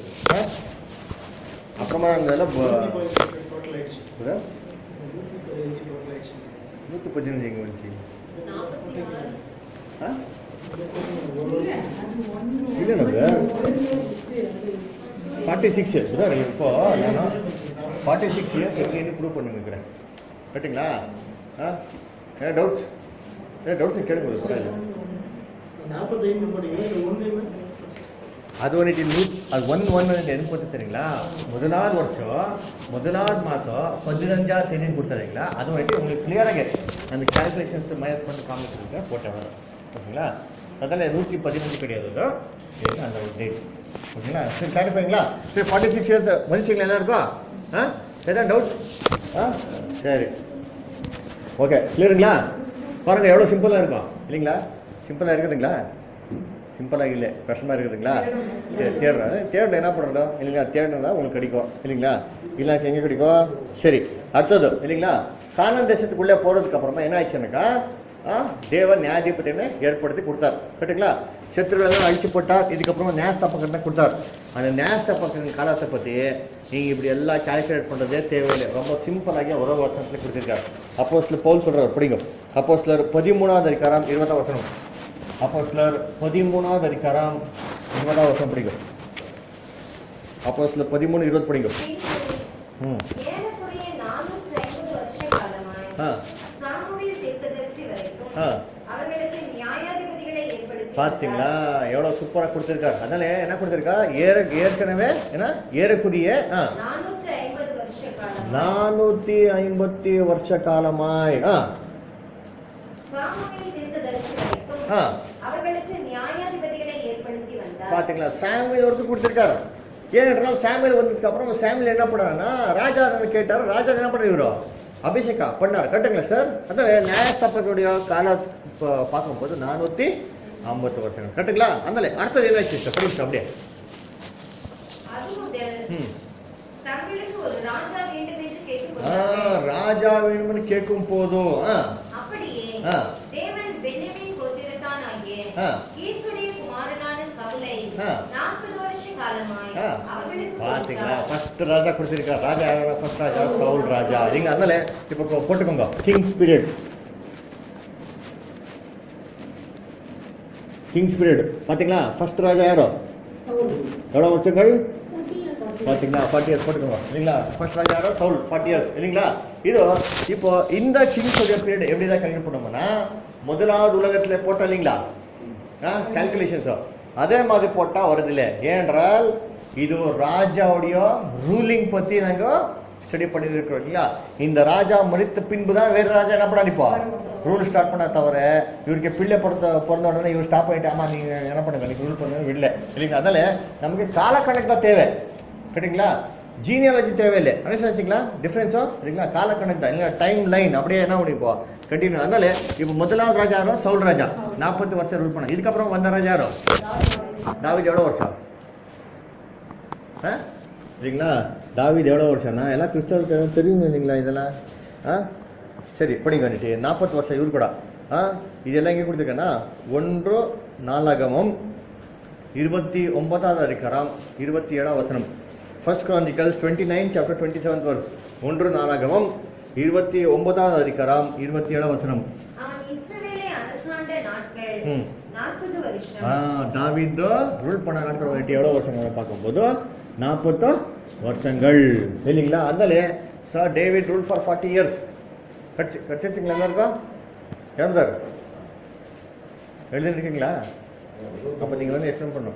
அப்புறமா அந்த நூற்றி பதினஞ்சு எங்கே வந்துச்சு ஆ இல்லைண்ணா ஃபார்ட்டி சிக்ஸ் இயர்ஸ் தான் இப்போ நான் ஃபார்ட்டி சிக்ஸ் இயர்ஸ் எப்படின்னு ப்ரூவ் பண்ணிருக்கிறேன் கரெக்டுங்களா ஆ ஏன்னா டவுட்ஸ் ஏன்னா டவுட்ஸ் கேளுங்க பரவாயில்ல அது வந்துட்டு நூ அது ஒன் ஒன் எது போட்டு தெரியுங்களா முதலாவது வருஷம் முதலாவது மாதம் பதினஞ்சாவது தேதின்னு கொடுத்தாருங்களா அது வந்துட்டு உங்களுக்கு கிளியராக அந்த கேல்குலேஷன்ஸ் மைனஸ் பண்ணி காமிச்சிருக்க போட்டேன் ஓகேங்களா அதனால் நூற்றி பதினஞ்சு கிடையாது அது. இது அந்த ஒரு டேட் ஓகேங்களா சரி கிளாரிஃபைங்களா சரி ஃபார்ட்டி சிக்ஸ் இயர்ஸ் மதிச்சிங்களா எல்லாருக்கும் ஆ எதாவது டவுட்ஸ் ஆ சரி ஓகே கிளியருங்களா பாருங்க எவ்வளோ சிம்பிளாக இருக்கும் இல்லைங்களா சிம்பிளாக இருக்குதுங்களா சிம்பிளாக இல்லை கஷ்டமாக இருக்குதுங்களா சரி தேடுறேன் தேடுறேன் என்ன பண்ணுறதோ இல்லைங்களா தேடுனா உங்களுக்கு கிடைக்கும் இல்லைங்களா இல்லை எங்கே கிடைக்கும் சரி அடுத்தது இல்லைங்களா கானான் தேசத்துக்குள்ளே போகிறதுக்கு அப்புறமா என்ன ஆயிடுச்சுனாக்கா ஆ, தேவன் நியாயாதிபதியை ஏற்படுத்தி கொடுத்தார் கரெக்டுங்களா சத்துருவெல்லாம் அழிச்சு போட்டார் இதுக்கப்புறமா நியாயஸ்தாபகத்தை கொடுத்தார் அந்த நியாயஸ்தாபகத்தின் காலத்தை பற்றி நீங்கள் இப்படி எல்லாம் கால்குலேட் பண்ணுறதே தேவையில்லை ரொம்ப சிம்பிளாகி ஒரு வருஷத்துல கொடுத்துருக்காரு அப்போ சில பவுல் சொல்கிறார் பிடிக்கும் அப்போ சிலர் பதிமூணாவது அதிகாரம் இருபதாம் வசனம் அப்போ சிலர் பதிமூணாவது அதிகாரம் இருபதாம் வருஷம் பிடிக்கும் அப்போ சிலர் பதிமூணு இருபது பிடிக்கும் ம் ஏறக்குறைய நானூற்றி ஐம்பது வருஷ காலமாய் ஆ சாமுவேல் தீர்க்கதரிசி வரைக்கும் ஆ அவர்களுக்கு நியாயாதிபதிகளை ஏற்படுத்தி பார்த்தீங்களா எவ்வளோ சூப்பராக கொடுத்துருக்காரு அதனால என்ன கொடுத்துருக்கா ஏற ஏற்கனவே என்ன ஏறக்குரிய ஆ நானூற்றி ஐம்பது வருஷ காலம் நானூற்றி ஐம்பத்தி வருஷ காலமாய் ஆ சாமுவேல் தீர்க்கதரிசி வரைக்கும் ஆ அவர்களுக்கு நியாயாதிபதிகளை ஏற்படுத்தி வந்தார் பார்த்தீங்களா சாமியல் ஒருத்தர் கொடுத்துருக்காரு ஏனென்றால் சாமியல் வந்ததுக்கு அப்புறம் சாமியல் என்ன பண்ணாருன்னா ராஜா கேட்டார் ராஜா என்ன பண்ண இவரோ அபிஷேகா பண்ணார் கட்டுங்களா சார் அதான் நியாயஸ்தாபகருடைய கால ப- பார்க்கும்போது நானூற்றி ஐம்பத்து வருஷங்கள் கட்டுங்களா அதனால அடுத்தது என்ன சிஸ்டர் படிச்சு அப்படியே அது முதல் ம் தங்களுக்கு ஒரு ராஜா வேண்டும் என்று ஆ, கேட்டுக்கொண்டார்கள் ராஜா வேணும்னு கேட்கும் போதும் ஆ அப்படியே ஆ. தேவன் பென்யமீன் கோத்திரத்தான் ஆகிய ஆ. கீசுடைய குமாரனான சவுலை ஆ. நாற்பது வருஷ காலமாய் ஆ. அவர்களுக்கு பாத்தீங்களா கொடுத்தார். ஃபர்ஸ்ட் ராஜா கொடுத்திருக்கார் ராஜா யாரா ஃபர்ஸ்ட் ராஜா சவுல் ராஜா நீங்க அதனால இப்போ கொ- போட்டுக்கோங்க கிங்ஸ் பீரியட் கிங்ஸ் பீரியட் பாத்தீங்களா ஃபர்ஸ்ட் ராஜா யாரோ எவ்வளோ வருஷங்கள் பாத்தீங்களா ஃபார்ட்டி இயர்ஸ் போட்டுக்கோங்க இல்லைங்களா ஃபர்ஸ்ட் ராஜா யாரோ சவுல் ஃபார்ட்டி இயர்ஸ் இல்லைங்களா இது இப்போ இந்த கிங்ஸ் பீரியட் எப்படி தான் கல்யாணம் பண்ணுவோம்னா முதலாவது உலகத்துல போட்டோம் இல்லைங்களா கால்குலேஷன்ஸ் அதே மாதிரி போட்டா வருதில்லை ஏனென்றால் இது ராஜாவுடைய ரூலிங் பத்தி நாங்க ஸ்டடி பண்ணிட்டு இருக்கிறோம் இல்லையா இந்த ராஜா மறித்த பின்பு தான் வேற ராஜா என்ன பண்ண நிப்பா ரூல் ஸ்டார்ட் பண்ண தவிர இவருக்கு பிள்ளை பிறந்த பிறந்த உடனே இவர் ஸ்டாப் பண்ணிட்டு ஆமா நீங்க என்ன பண்ணுங்க நீங்க ரூல் பண்ணுங்க விடல இல்லைங்களா அதனால நமக்கு காலக்கணக்கு தான் தேவை கேட்டிங்களா ஜீனியாலஜி தேவையில்லை அனுசரிச்சிங்களா டிஃப்ரென்ஸோ இல்லைங்களா காலக்கணக்கு தான் இல்லைங்களா டைம் லைன் அப்படியே என்ன முடிப்போம் கண்டினியூ அதனால இப்போ முதலாவது ராஜா யாரோ சவுல் ராஜா நாற்பது வருஷம் ரூல் பண்ண இதுக்கப்புறம் வந்த ராஜா யாரோ தாவீது எவ்வளோ வருஷம் ஆ சரிங்களா தாவீது எவ்வளோ வருஷம்னா எல்லாம் கிறிஸ்தவருக்கு தெரியும் இல்லைங்களா இதெல்லாம் ஆ சரி படிங்க வந்துட்டு நாற்பது வருஷம் இவர் கூட ஆ இதெல்லாம் எங்கே கொடுத்துருக்கேன்னா ஒன்று நாளாகமம் இருபத்தி ஒன்பதாவது அதிகாரம் இருபத்தி ஏழாம் வசனம் first Chronicles twenty nine chapter twenty seventh verse ஒன்று நாளாகமம் இருபத்தி ஒன்பதாவது அதிகாரம் இருபத்தி ஏழாம் வசனம் அவன் இஸ்ரவேலை அரசாண்ட நாட்கள் ம். நாற்பது வருஷம் ஆ, தாவீது ரூல் பண்ண நாட்கள் வந்துட்டு எவ்வளோ வருஷங்கள் பார்க்கும்போது நாற்பத்தோ வருஷங்கள் இல்லைங்களா அதனாலே sir David rule for forty years கட்சி கட்சிச்சிங்களா எல்லாருக்கும் எழுதார் எழுதிருக்கீங்களா அப்போ நீங்கள் வந்து எக்ஸ்பிளைன் பண்ணும்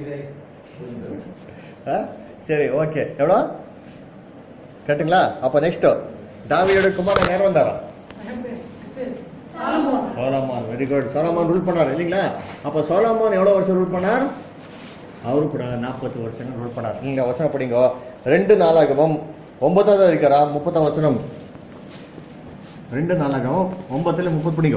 ஆ சரி ஓகே எவ்வளோ கட்டுங்களா அப்போ நெக்ஸ்ட் தாவியோட குமாரன் நேரம் வந்தாரா சாலமோன் Solomon very good Solomon rule பண்ணார் இல்லைங்களா அப்போ சோலமான் எவ்வளோ வருஷம் ரூல் பண்ணார் அவரு கூட நாற்பது வருஷம் ரூல் பண்ணார் நீங்க வசனம் படிங்க ரெண்டு நாளாகவும் ஒன்பதாவது இருக்கிறா முப்பத்தாம் வசனம் ரெண்டு நாளாகவும் ஒன்பத்துல முப்பது படிங்க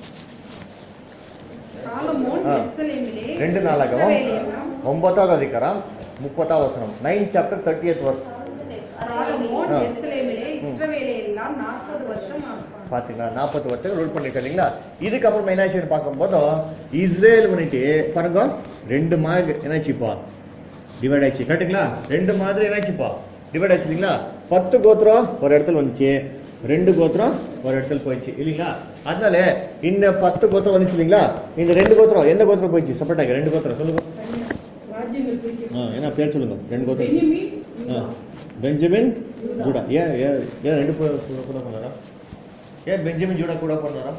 சாலமோன் ஆ. எருசலேமிலே ரெண்டு நாளாகவும் இஸ்ரவேலையெல்லாம் ஒன்பதாவது அதிகாரம் முப்பத்தாம் வசனம் nine chapter thirty eight verse சாலமோன் ஆ. எருசலேமிலே ம். இஸ்ரவேலையெல்லாம் நாற்பது வருஷம் ஆனான். பார்த்தீங்களா நாற்பது வருஷம் ரூல் பண்ணிருக்காரு இல்லைங்களா இதுக்கப்புறம் என்னாச்சுன்னு பார்க்கும்போது இஸ்ரேல் வந்துட்டு பாருங்க ரெண்டு மாதிரி என்னாச்சுப்பா டிவைட் ஆயிடுச்சு கரெக்டுங்களா ரெண்டு மாதிரி என்னாச்சுப்பா டிவைட் ஆச்சு இல்லைங்களா பத்து கோத்திரம் ஒரு இடத்துல வந்துச்சு ரெண்டு கோத்திரம் ஒரு இடத்துல போயிடுச்சு இல்லைங்களா அதனால இந்த பத்து கோத்திரம் வந்துச்சு இல்லைங்களா இந்த ரெண்டு கோத்திரம் எந்த கோத்திரம் போயிடுச்சு செப்பரேட் ஆகி ரெண்டு கோத்திரம் சொல்லுங்க ராஜ்யங்கள் பிரிக்க ஆ, என்ன பேர் சொல்லுங்க ரெண்டு கோத்திரம் பென்யமீன், ஆ. யூதா. பெஞ்சமின் ஜூடா ஏன் ஏன் ஏன் ரெண்டு பேர் கூட கூட பண்ணாரா ஏன் பெஞ்சமின் ஜூடா கூட பண்ணாரா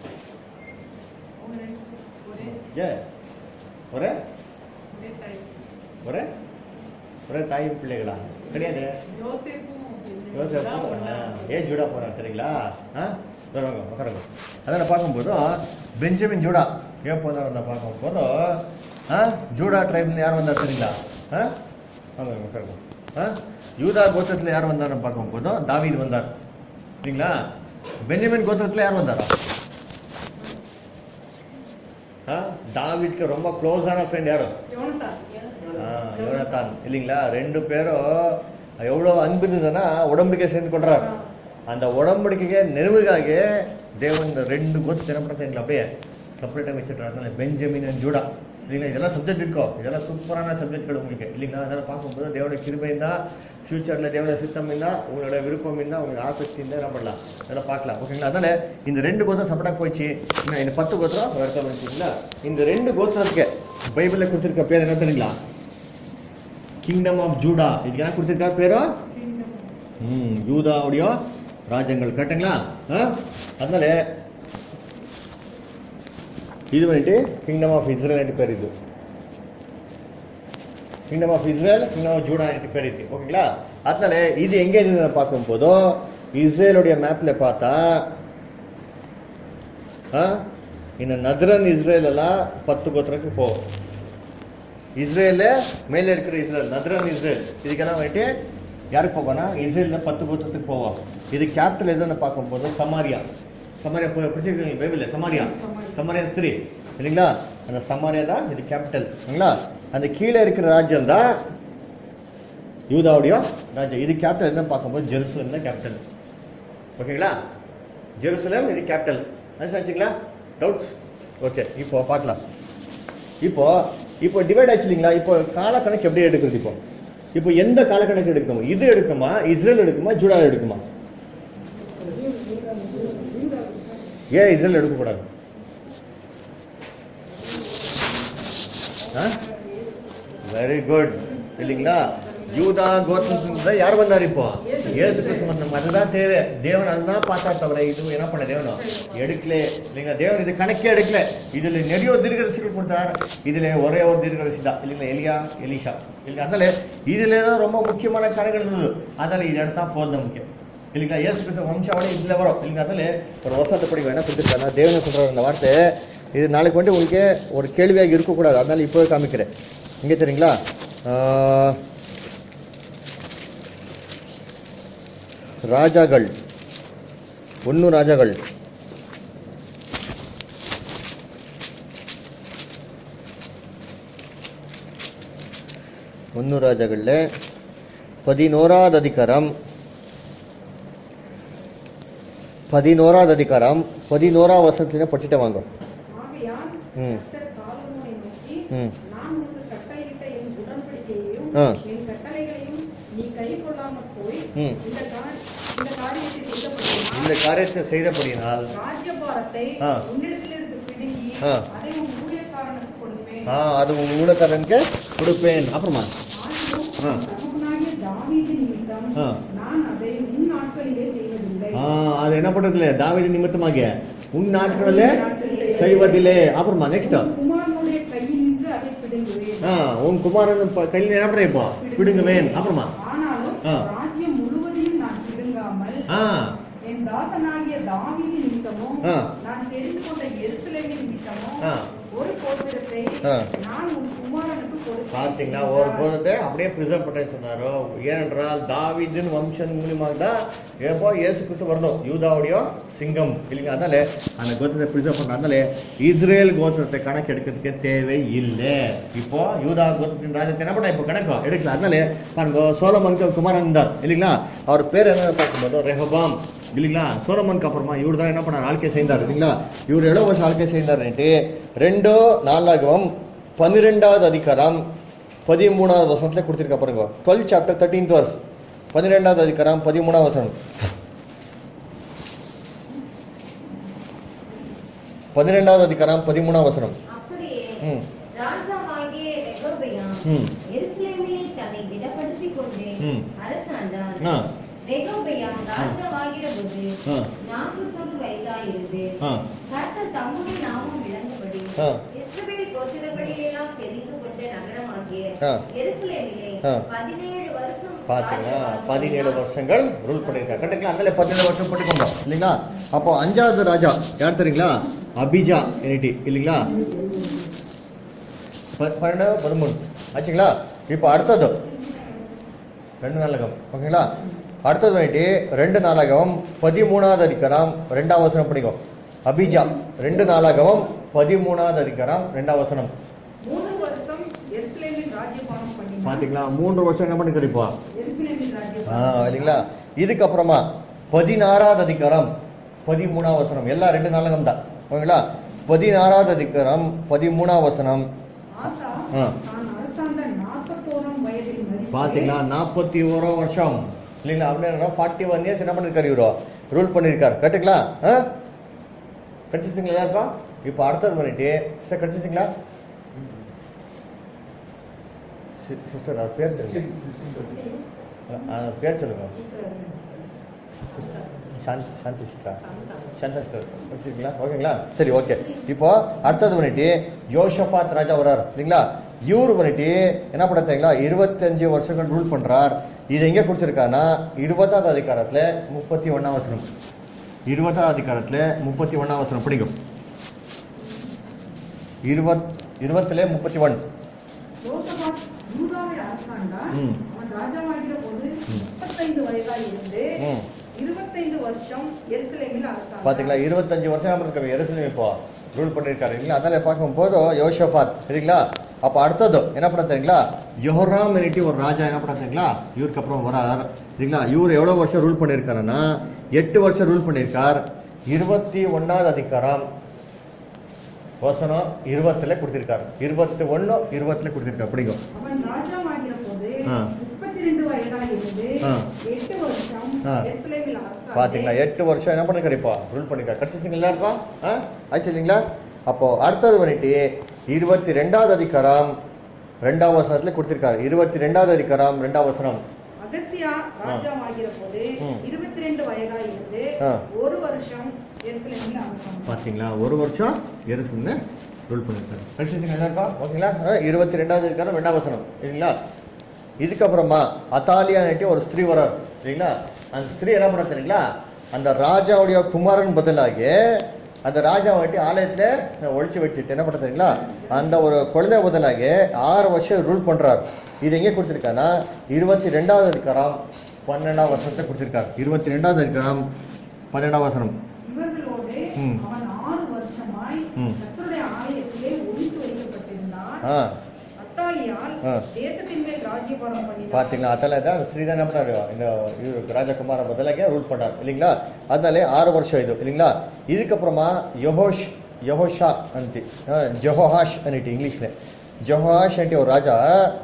ஒரே ஒரே ஏன் ஒரே ஒரே தாய். ஒரே ஒரே தாய் பிள்ளைகளா கிடையாது யோசேப்பும் யோசேப்பு தான் ஆ, ஒண்ணா. ஏன் ஜூடா போறார் சரிங்களா ஆ வருவாங்க உட்காருங்க அதில் பார்க்கும்போது பெஞ்சமின் ஜூடா ஏன் போனார் நான் பார்க்கும்போது ஆ ஜூடா ட்ரைப்ல யார் வந்தார் சரிங்களா ஆ வாங்க உட்காருங்க ஆ யூதா கோத்திரத்தில் யார் வந்தார்னு பார்க்கும்போது தாவீது வந்தார் சரிங்களா பெஞ்சமின் கோத்திரத்துல யார் வந்தாரா ஆ, தாவீதுக்கு ரொம்ப க்ளோஸான ஃப்ரெண்ட் யாரும் யோனத்தான். ஆ, யோனத்தான் இல்லைங்களா ரெண்டு பேரும் எவ்வளோ அன்பு இருந்ததுன்னா உடம்படிக்கை சேர்ந்து கொள்றாரு அந்த உடம்படிக்கையை நிறைவுக்காக தேவன் இந்த ரெண்டு கோத்து தினப்படத்தை அப்படியே செப்பரேட்டாக வச்சுட்டு பெஞ்சமின் and ஜூடா இல்லைங்களா இதெல்லாம் சப்ஜெக்ட் இருக்கும் இதெல்லாம் சூப்பரான சப்ஜெக்ட்கள் உங்களுக்கு இல்லைங்களா அதெல்லாம் பார்க்கும்போது தேவனுடைய கிருபை இருந்தால் ஃபியூச்சரில் தேவனுடைய சித்தம் இருந்தால் உங்களோட விருப்பம் இருந்தால் உங்களுக்கு ஆசக்தி இருந்தால் என்ன பண்ணலாம் அதெல்லாம் பார்க்கலாம் ஓகேங்களா அதனால இந்த ரெண்டு கோத்திரம் செப்பரேட்டாக போயிடுச்சு இன்னும் இந்த பத்து கோத்திரம் வருத்தம் வச்சுங்களா இந்த ரெண்டு கோத்திரத்துக்கு பைபிளில் கொடுத்துருக்க பேர் என்ன தெரியுங்களா கிங்டம் ஆஃப் ஜூடா இதுக்கு என்ன கொடுத்துருக்கா பேரோ ம் யூதாவுடைய ராஜ்யங்கள் கரெக்டுங்களா ஆ? அதனால இது வந்துட்டு கிங்டம் ஆஃப் இஸ்ரேல் பேர் இது kingdom of Israel kingdom of Judah பேர் இது ஓகேங்களா அதனால இது எங்க இருந்தது பார்க்கும் போதோ இஸ்ரேலுடைய மேப்ல பார்த்தா ஆ, இந்த நத்ரன் இஸ்ரேல் எல்லாம் பத்து கோத்திரக்கு போகும் இஸ்ரேல மேல இருக்கிற இஸ்ரேல் நத்ரன் இஸ்ரேல் இதுக்கெல்லாம் வந்துட்டு யாருக்கு போகணும் இஸ்ரேல்ல பத்து கோத்திரத்துக்கு போவோம் இது கேபிட்டல் எதுன்னு பார்க்கும்போது சமாரியா சமாரியா போய் பிடிச்சிருக்கீங்க பைபிள்ல சமாரியா சமாரியா ஸ்திரீ இல்லைங்களா அந்த சமாரியா தான் இது கேபிட்டல் இல்லைங்களா அந்த கீழே இருக்கிற ராஜ்யம் தான் யூதாவுடைய ராஜ்யம் இது கேபிட்டல் எதுன்னு பார்க்கும்போது ஜெருசலம் தான் கேபிட்டல் ஓகேங்களா ஜெருசலம் இது கேபிட்டல் நினச்சாச்சுங்களா டவுட்ஸ் ஓகே இப்போ பார்க்கலாம் இப்போ இப்போ டிவைட் ஆச்சு இல்லைங்களா இப்போ காலக்கணக்கு எப்படி எடுக்கிறது இப்போ இப்போ எந்த காலக்கணக்கு எடுக்கணும் இது எடுக்குமா இஸ்ரேல் எடுக்குமா ஜூடா எடுக்குமா ஏன் இஸ்ரேல் எடுக்கக்கூடாது வெரி குட் இல்லைங்களா யூதா கோத்திரத்துல யார் வந்தார் இப்போ ஏசு கிறிஸ்து வந்தோம் அதுதான் தேவை தேவன் அதுதான் பார்த்தா தவிர இது என்ன பண்ண தேவன் எடுக்கல இல்லைங்களா தேவன் இது கணக்கே எடுக்கல இதுல நிறைய தீர்க்கதரிசிகள் கொடுத்தார் இதுல ஒரே ஒரு தீர்க்கதரிசி தான் இல்லைங்களா எலியா எலிஷா இல்லைங்களா அதனால இதுல தான் ரொம்ப முக்கியமான கணக்கு இருந்தது அதனால இது எடுத்தா போதும் முக்கியம் இல்லைங்களா ஏசு கிறிஸ்து வம்சாவளி இதுல வரும் இல்லைங்களா அதனால ஒரு வருஷத்தை படி என்ன கொடுத்துருக்காங்க தேவனை சொல்ற அந்த வார்த்தை இது நாளைக்கு வந்து உங்களுக்கு ஒரு கேள்வியாக இருக்கக்கூடாது அதனால இப்போவே காமிக்கிறேன் இங்கே தெரியுங்களா ஆஹ், ராஜாக்கள் ஒன்று ராஜாக்கள் ஒன்று ராஜாக்கள்ல பதினோராவது அதிகாரம் பதினோராவது அதிகாரம் பதினோரா வருஷத்துல படிச்சுட்டு வாங்க ஆகையால் ம். கர்த்தர் சாலொமோனை நோக்கி, ம். நான் உனக்கு கட்டளையிட்ட என் உடன்படிக்கையையும் ஆ. என் கட்டளைகளையும் நீ கைக்கொள்ளாமற் போய் ம். இந்த கா- இந்த காரியத்தை செய்தபடியினால் இந்த காரியத்தை செய்தபடியினால் ராஜ்யபாரத்தை ஆ. உன்னிடத்திலிருந்து பிடுங்கி ஆ. அதை உன் ஊழியக்காரனுக்கு கொடுப்பேன் ஆ அது உங்க ஊழக்காரனுக்கு கொடுப்பேன் அப்புறமா ஆகிலும் ஆ. பிரபுனாகிய தாவீது நிமித்தம் ஆ. நான் அதை உன் நாட்களிலே செய்வதில்லை ஆ அது என்ன பண்றதுல தாவீது நிமித்தமாக உன் நாட்களிலே செய்வதிலே அப்புறமா நெக்ஸ்ட் உன் குமாரனுடைய கையில் நின்று அதை பிடுங்குவேன் ஆ உன் குமாரன் ப- கையில் என்ன பண்ற இப்போ பிடுங்குவேன் அப்புறமா ஆனாலும் ஆ. ராஜ்யம் முழுவதையும் நான் பிடுங்காமல் ஆ என் தாசனாகிய தாவீது நிமித்தமும் ஆ. நான் தெரிந்து கொண்ட எருசலேமின் நிமித்தமும் ஆ. ஒரு கோத்திரத்தை ஆ. நான் உன் குமாரனுக்கு கொடுப்பேன் பாத்தீங்களா ஒரு போதத்தை அப்படியே பிரிசர்வ் பண்ணேன்னு சொன்னாரோ ஏனென்றால் தாவீதின் வம்சன் மூலியமாக தான் எப்போ இயேசு கிறிஸ்து வரணும் யூதாவுடைய சிங்கம் இல்லைங்க அதனால அந்த கோத்திரத்தை பிரிசர்வ் பண்ண அதனால இஸ்ரேல் கோத்திரத்தை கணக்கு எடுக்கிறதுக்கு தேவை இல்லை இப்போ யூதா கோத்திரத்தின் ராஜ்யத்தை என்ன பண்ண இப்போ கணக்கு எடுக்கல அதனால பாருங்க சோலமனுக்கு குமாரன் இருந்தார் இல்லைங்களா அவர் பேர் என்ன பார்க்கும்போது ரெஹபாம் இல்லைங்களா சோலமனுக்கு அப்புறமா இவர் தான் என்ன பண்ணார் ஆழ்க்கை செய்தார் இல்லைங்களா இவர் எவ்வளவு வருஷம் ஆழ்க்கை செய்தார்னுட்டு ரெண்டோ நாலாகவும் பன்னிரெண்டாவது அதிகாரம் பதிமூணாவது வசனத்துல கொடுத்துருக்க பாருங்க டுவெல் சாப்டர் தேர்ட்டீன்த் வர்ஸ் பன்னிரெண்டாவது அதிகாரம் பதிமூணாவது வசனம் பன்னிரெண்டாவது அதிகாரம் பதிமூணாவது வசனம் அப்படியே ம் ராஜாவாகிய ரெகொபெயாம் ம் எருசலேமில் தன்னை திடப்படுத்திக் கொண்டு ம். அரசாண்டான் ஆ ரெகொபெயாம் ராஜாவாகிற போது ஆ நாற்பத்தொன்று வயதாயிருந்து ஆ கர்த்தர் தம்முடைய நாமம் விளங்கும்படி ஆ. இஸ்ரவேல் கோத்திரங்களிலெல்லாம் தெரிந்து கொண்ட நகரமாகிய ஆ. எருசலேமிலே ஆ. பதினேழு வருஷம் பாத்தீங்களா ராஜ்யபாரம் பதினேழு பண்ணினான். வருஷங்கள் ரூல் பண்ணிருக்காங்க கரெக்டுங்களா அதனால பதினேழு வருஷம் போட்டுக்கோங்க இல்லைங்களா அப்போ அஞ்சாவது ராஜா யார் தெரியுங்களா அபிஜா எனிட்டி இல்லைங்களா ப- பன்னெண்டு பதிமூணு ஆச்சுங்களா இப்போ அடுத்தது ரெண்டு நாளகம் ஓகேங்களா அடுத்தது வந்துட்டு ரெண்டு நாளாகவும் பதிமூணாவது அதிகாரம் ரெண்டாம் வசனம் படிக்கும் அபிஜா ரெண்டு நாளாகவும் பதிமூணாவது அதிகாரம் ரெண்டாம் வசனம் மூணு வருஷம் எருசலேமில் ராஜ்யபாரம் பண்ணினான் பாத்தீங்களா மூன்று வருஷம் என்ன பண்ணி கிடைப்பா எருசலேமில் ஆ ராஜ்யபாரம் இல்லைங்களா இதுக்கப்புறமா பதினாறாவது அதிகாரம் பதிமூணாம் வசனம் எல்லாம் ரெண்டு நாளகம் தான் ஓகேங்களா பதினாறாவது அதிகாரம் பதிமூணாம் வசனம் ஆசா ஆ. தான் அரசாண்ட நாற்பத்தோராம் வயதில் மரித்து பாத்தீங்களா நாற்பத்தி ஓரோ வருஷம் இல்லைங்களா அப்படின்னா ஃபார்ட்டி ஒன் இயர்ஸ் என்ன பண்ணிருக்காரு இவரோ ரூல் பண்ணிருக்காரு கரெக்டுங்களா ஆ கிடைச்சிச்சிங்களா எல்லாருக்கும் இப்போ அடுத்தது பண்ணிட்டு சார் கிடைச்சிச்சிங்களா சிஸ்டர் அது பேர் சொல்லுங்க ஆ, ஆ, பேர் சொல்லுங்க சாந்தி சாந்தி சிஸ்டரா சாந்தா சிஸ்டர் வச்சுருக்கீங்களா ஓகேங்களா சரி ஓகே இப்போ அடுத்தது பண்ணிட்டு யோஷபாத் ராஜா வரார் இல்லைங்களா இவரு பண்ணிட்டு என்ன பண்ணுறீங்களா இருபத்தஞ்சு வருஷங்கள் ரூல் பண்றார் இது எங்கே கொடுத்துருக்காங்கன்னா இருபதாவது அதிகாரத்துல முப்பத்தி ஒண்ணாம் வசனம் இருபதாவது அதிகாரத்துல முப்பத்தி ஒண்ணாம் வசனம் பிடிக்கும் இருபத் இருபத்துல முப்பத்தி ஒன் யோசபாத் யூதாவை அரசாண்டார் ம். அவன் ராஜாவாகிற போது ம். முப்பத்தைந்து வயதாய் இருந்து ம். இருபத்தைந்து வருஷம் எருசலேமில் அரசாண்டார் பாத்தீங்களா இருபத்தஞ்சு வருஷம் நம்ம இருக்காரு எருசலேம் இப்போ ரூல் பண்ணிருக்காரு இல்லைங்களா அதனால பார்க்கும்போது யோஷபாத் சரிங்களா அப்ப அடுத்தது என்ன பண்ண தெரியுங்களா யொஹராம் என்கிட்ட ஒரு ராஜா என்ன பண்ண தெரியுங்களா இவருக்கு அப்புறம் வரார் சரிங்களா இவர் எவ்வளவு வருஷம் ரூல் பண்ணிருக்காருன்னா எட்டு வருஷம் ரூல் பண்ணிருக்கார் இருபத்தி ஒன்னாவது அதிகாரம் வசனம் இருபத்துல கொடுத்திருக்காரு இருபத்தி ஒண்ணு இருபத்துல கொடுத்திருக்காரு பிடிக்கும் அவன் ராஜாவாகிற போது ஆ. முப்பத்தி ரெண்டு வயதாய் இருந்து ஆ. எட்டு வருஷம் ஆ. எருசலேமில் அரசாண்டு பாத்தீங்களா எட்டு வருஷம் என்ன பண்ணிருக்காரு இப்போ ரூல் பண்ணிருக்காரு கிடைச்சிச்சிங்க எல்லாருக்கும் ஆ ஆச்சு இல்லைங்களா அப்போ அடுத்தது வந்துட்டு இருபத்தி ரெண்டாவது அதிகாரம் ரெண்டாவது வசனத்துல கொடுத்திருக்காரு இருபத்தி ரெண்டாவது அதிகாரம் ரெண்டாவது வசனம் அகசியா ராஜாவாகிற போது ம். இருபத்தி ரெண்டு வயதாய் இருந்து ஆ. ஒரு வருஷம் எருசலேமில் அரசாண்டார் பாத்தீங்களா ஒரு வருஷம் எருசுன்னு ரூல் பண்ணிருக்காரு கிடைச்சிச்சிங்க எல்லாருக்கும் ஓகேங்களா ஆ, இருபத்தி ரெண்டாவது அதிகாரம் ரெண்டாவது வசனம் இல்லைங்களா இதுக்கப்புறமா அத்தாலியான்ட்டு ஒரு ஸ்திரீ வரார் சரிங்களா அந்த ஸ்திரீ என்ன பண்ண தெரியுங்களா அந்த ராஜாவுடைய குமாரன் பதிலாகி அந்த ராஜா வந்துட்டு ஆலயத்துல ஒழிச்சு வச்சுட்டு என்ன பண்ண தெரியுங்களா அந்த ஒரு குழந்தை பதிலாகி ஆறு வருஷம் ரூல் பண்றார் இது எங்கே கொடுத்துருக்காருன்னா இருபத்தி ரெண்டாவது அதிகாரம் பன்னெண்டாம் வருஷத்தை கொடுத்துருக்காரு இருபத்தி ரெண்டாவது அதிகாரம் பன்னெண்டாம் வசனம் இவர்களோடு ம். அவன் ஆறு வருஷமாய் ம். கர்த்தருடைய ஆலயத்திலே ஒழித்து வைக்கப்பட்டிருந்தான் ஆ அத்தாலியால் ஆ. தேசத்தின் மேல் ராஜ்யபாரம் பண்ணினான் பாத்தீங்களா அதில் தான் ஸ்ரீதான் என்ன பண்ணாரு இந்த இவரு ராஜகுமார பதிலாக ரூல் பண்ணார் இல்லைங்களா அதனாலே ஆறு வருஷம் இது இல்லைங்களா இதுக்கப்புறமா யஹோஷ் யஹோஷா ಅಂತಿ ஜொஹாஷ் அன்னிட்டு இங்கிலீஷ்ல ஜொஹாஷ் ಅಂಟಿ ஒரு ராஜா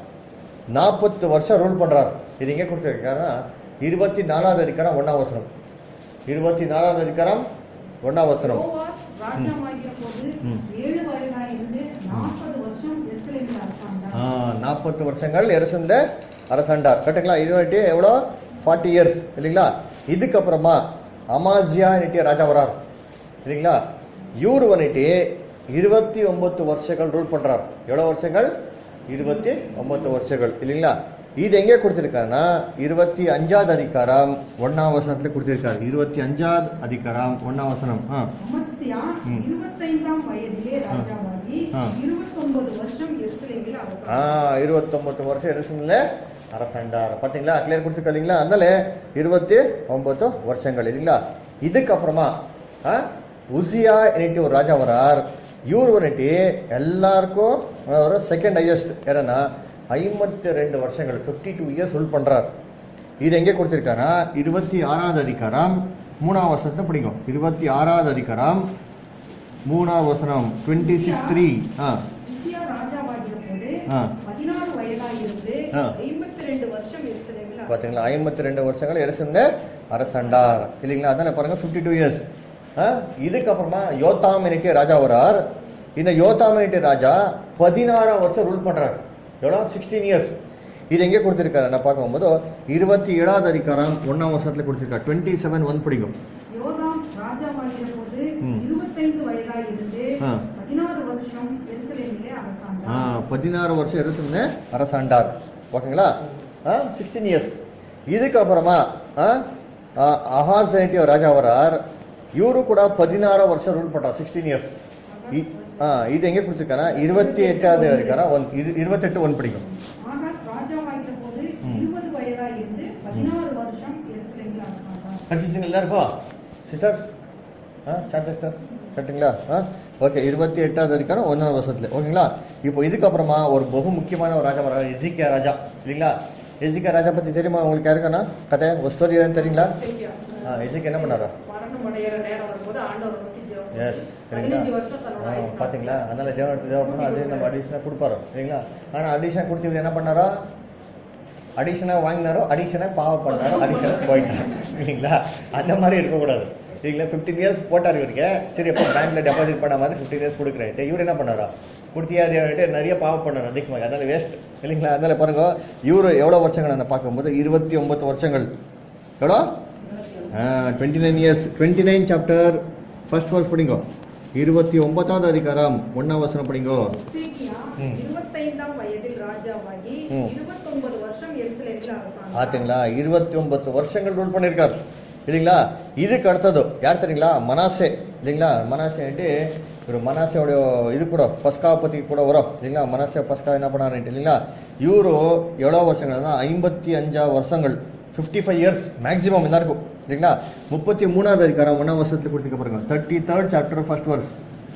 நாற்பத்து வருஷம் ரூல் பண்றார் இது எங்கே கொடுத்துருக்காருன்னா இருபத்தி நாலாவது அதிகாரம் ஒன்னாம் வசனம் இருபத்தி நாலாவது அதிகாரம் ஒன்னாம் வசனம் யோவாஸ் ராஜாவாகிற போது ம். ஏழு வயதாய் இருந்து நாற்பது வருஷம் எருசலேமில் அரசாண்டார் நாற்பத்து வருஷங்கள் எரசந்த அரசாண்டார் கரெக்டுங்களா இது வந்துட்டு எவ்வளோ ஃபார்ட்டி இயர்ஸ் இல்லைங்களா இதுக்கப்புறமா அமாசியா ராஜா வரார் இல்லைங்களா இவரு வந்துட்டு இருபத்தி ஒன்பது வருஷங்கள் ரூல் பண்றார் எவ்வளோ வருஷங்கள் இருபத்தி ஒன்பது வருஷங்கள் இல்லைங்களா இது எங்கே கொடுத்திருக்காருன்னா இருபத்தி அஞ்சாவது அதிகாரம் ஒன்னாம் வசனத்துல கொடுத்திருக்காரு இருபத்தி அஞ்சாவது அதிகாரம் ஒன்னாம் வசனம் ஆ அமத்சியா ம். இருபத்தைந்தாம் வயதிலே ராஜாவாகி ஆ. இருபத்தொன்பது வருஷம் எருசலேமில் ஆ அரசாண்டார் இருபத்தொன்பது வருஷம் எருசலேம்ல அரசாண்டார் பாத்தீங்களா கிளியர் கொடுத்துருக்கா இல்லைங்களா அதனால இருபத்தி ஒன்பது வருஷங்கள் இல்லைங்களா இதுக்கப்புறமா ஆ, உசியா என்னட்டு ஒரு ராஜா வரார் இவர் வந்துட்டு எல்லாருக்கும் ஒரு செகண்ட் ஹையஸ்ட் ஏன்னா ஐம்பத்தி ரெண்டு வருஷங்கள் ஃபிஃப்டி டூ இயர்ஸ் ரூல் பண்றார் இது எங்கே கொடுத்திருக்காரா இருபத்தி ஆறாவது அதிகாரம் மூணாம் வருஷத்தை பிடிக்கும் இருபத்தி ஆறாவது அதிகாரம் மூணாவது வசனம் டுவெண்ட்டி சிக்ஸ் த்ரீ ஆ உசியா ராஜாவாகிற போது ஆ. பதினாறு வயதாய் இருந்து ஆ. ஐம்பத்தி ரெண்டு வருஷம் எருசலேமில் பாத்தீங்களா ஐம்பத்தி ரெண்டு வருஷங்கள் எரிசிருந்த அரசண்டார் இல்லைங்களா அதான பாருங்க ஃபிஃப்டி டூ இயர்ஸ் இதுக்கப்புறமா யோத்தாமினிட்டு ராஜா வரார் இந்த யோத்தாமினிட்டு ராஜா பதினாறாம் வருஷம் ரூல் பண்றார் எவ்வளோ சிக்ஸ்டீன் இயர்ஸ் இது எங்கே கொடுத்திருக்காரு நான் பார்க்கும்போது இருபத்தி ஏழாவது அதிகாரம் ஒன்னாம் வருஷத்துல கொடுத்திருக்காரு டுவெண்ட்டி செவன் ஒன் பிடிக்கும் யோதாம் ராஜாவாகிற போது ம். இருபத்தைந்து வயதாய் இருந்து ஆ. பதினாறு வருஷம் எருசலேமிலே ஆ, அரசாண்டார் பதினாறு வருஷம் எரிசிருந்த அரசாண்டார் ஓகேங்களா சிக்ஸ்டீன் இயர்ஸ் இதுக்கப்புறமா ஆ, ஆ, அஹாஸ் ஒரு ராஜா வரார் இவரு கூட பதினாறு வருஷம் ரூல் பண்றார் சிக்ஸ்டீன் இயர்ஸ் இது எங்க கொடுத்துருக்காரா இருபத்தி எட்டாவது இருக்காரா ஒன் இது இருபத்தெட்டு ஒன் பிடிக்கும் ஆகாஸ் ராஜாவாகிற போது ம். இருபது வயதாய் இருந்து பதினாறு வருஷம் எருசலேமிலே படிச்சிருக்கீங்க எல்லாருக்கும் சிஸ்டர் ஆ சாட் சிஸ்டர் கரெக்டுங்களா ஆ ஓகே இருபத்தி எட்டாவது அதிகாரம் ஒன்றாவது வருஷத்துல ஓகேங்களா இப்போ இதுக்கப்புறமா ஒரு பகு முக்கியமான ஒரு ராஜா வர எசிகா ராஜா இல்லைங்களா எசிகா ராஜா பற்றி தெரியுமா உங்களுக்கு யாருக்கானா கதை ஒரு ஸ்டோரி எதுவும் தெரியுங்களா ஆ எசிகா என்ன பண்ணாரா மரணம் அடைகிற நேரம் வரும்போது ஆண்டவர் நோக்கி ஜெபம் பண்ணார். எஸ் பதினஞ்சு வருஷம் தன்னோட சரிங்களா ஆயுசு பார்த்தீங்களா அதனால தேவன் தேவை பண்ணால் அது நம்ம அடிஷனாக கொடுப்பாரோ சரிங்களா ஆனால் அடிஷனாக கொடுத்தது என்ன பண்ணாரோ அடிஷனாக வாங்கினாரோ அடிஷனாக பாவம் பண்ணாரோ அடிஷனாக போயிட்டாரோ இல்லைங்களா அந்த மாதிரி இருக்கக்கூடாது சரிங்களா ஃபிஃப்டீன் இயர்ஸ் போட்டார் இவருக்கு சரி எப்போ பேங்க்கில் டெபாசிட் பண்ண மாதிரி ஃபிஃப்டீன் இயர்ஸ் கொடுக்குறேன் இவர் என்ன பண்ணாரா கொடுத்தியா தேவைட்டு நிறைய பாவம் பண்ணார் அதிகமாக அதனால வேஸ்ட் இல்லைங்களா அதனால பாருங்க இவரு எவ்வளோ வருஷங்கள் நான் பார்க்கும்போது இருபத்தி ஒன்பது வருஷங்கள் எவ்வளோ twenty nine years twenty nine chapter first verse படிங்கோ இருபத்தி ஒன்பதாவது அதிகாரம் ஒன்னாம் வசனம் படிங்கோ எசேக்கியா ம். இருபத்தைந்தாம் வயதில் ராஜாவாகி ம். இருபத்தொன்பது வருஷம் எருசலேமில் அரசாண்டார். ஆத்துங்களா இருபத்தி ஒன்பது வருஷங்கள் ரூல் பண்ணியிருக்கார் இல்லைங்களா இதுக்கு அடுத்தது யார் தெரியுங்களா மனாசே இல்லைங்களா மனாசே అంటే இவர் மனாசேவோட இது கூட பஸ்கா பற்றி கூட வரும் இல்லைங்களா மனாசே பஸ்கா என்ன பண்ணாருன்ட்டு இல்லைங்களா இவரு எவ்வளோ வருஷங்கள்னா ஐம்பத்தி அஞ்சா வருஷங்கள் ஃபிஃப்டி ஃபைவ் இயர்ஸ் மேக்ஸிமம் எல்லாருக்கும் இல்லைங்களா முப்பத்தி மூணாவது அதிகாரம் ஒன்றாம் வருஷத்துல கொடுத்துக்க பாருங்க thirty third chapter first verse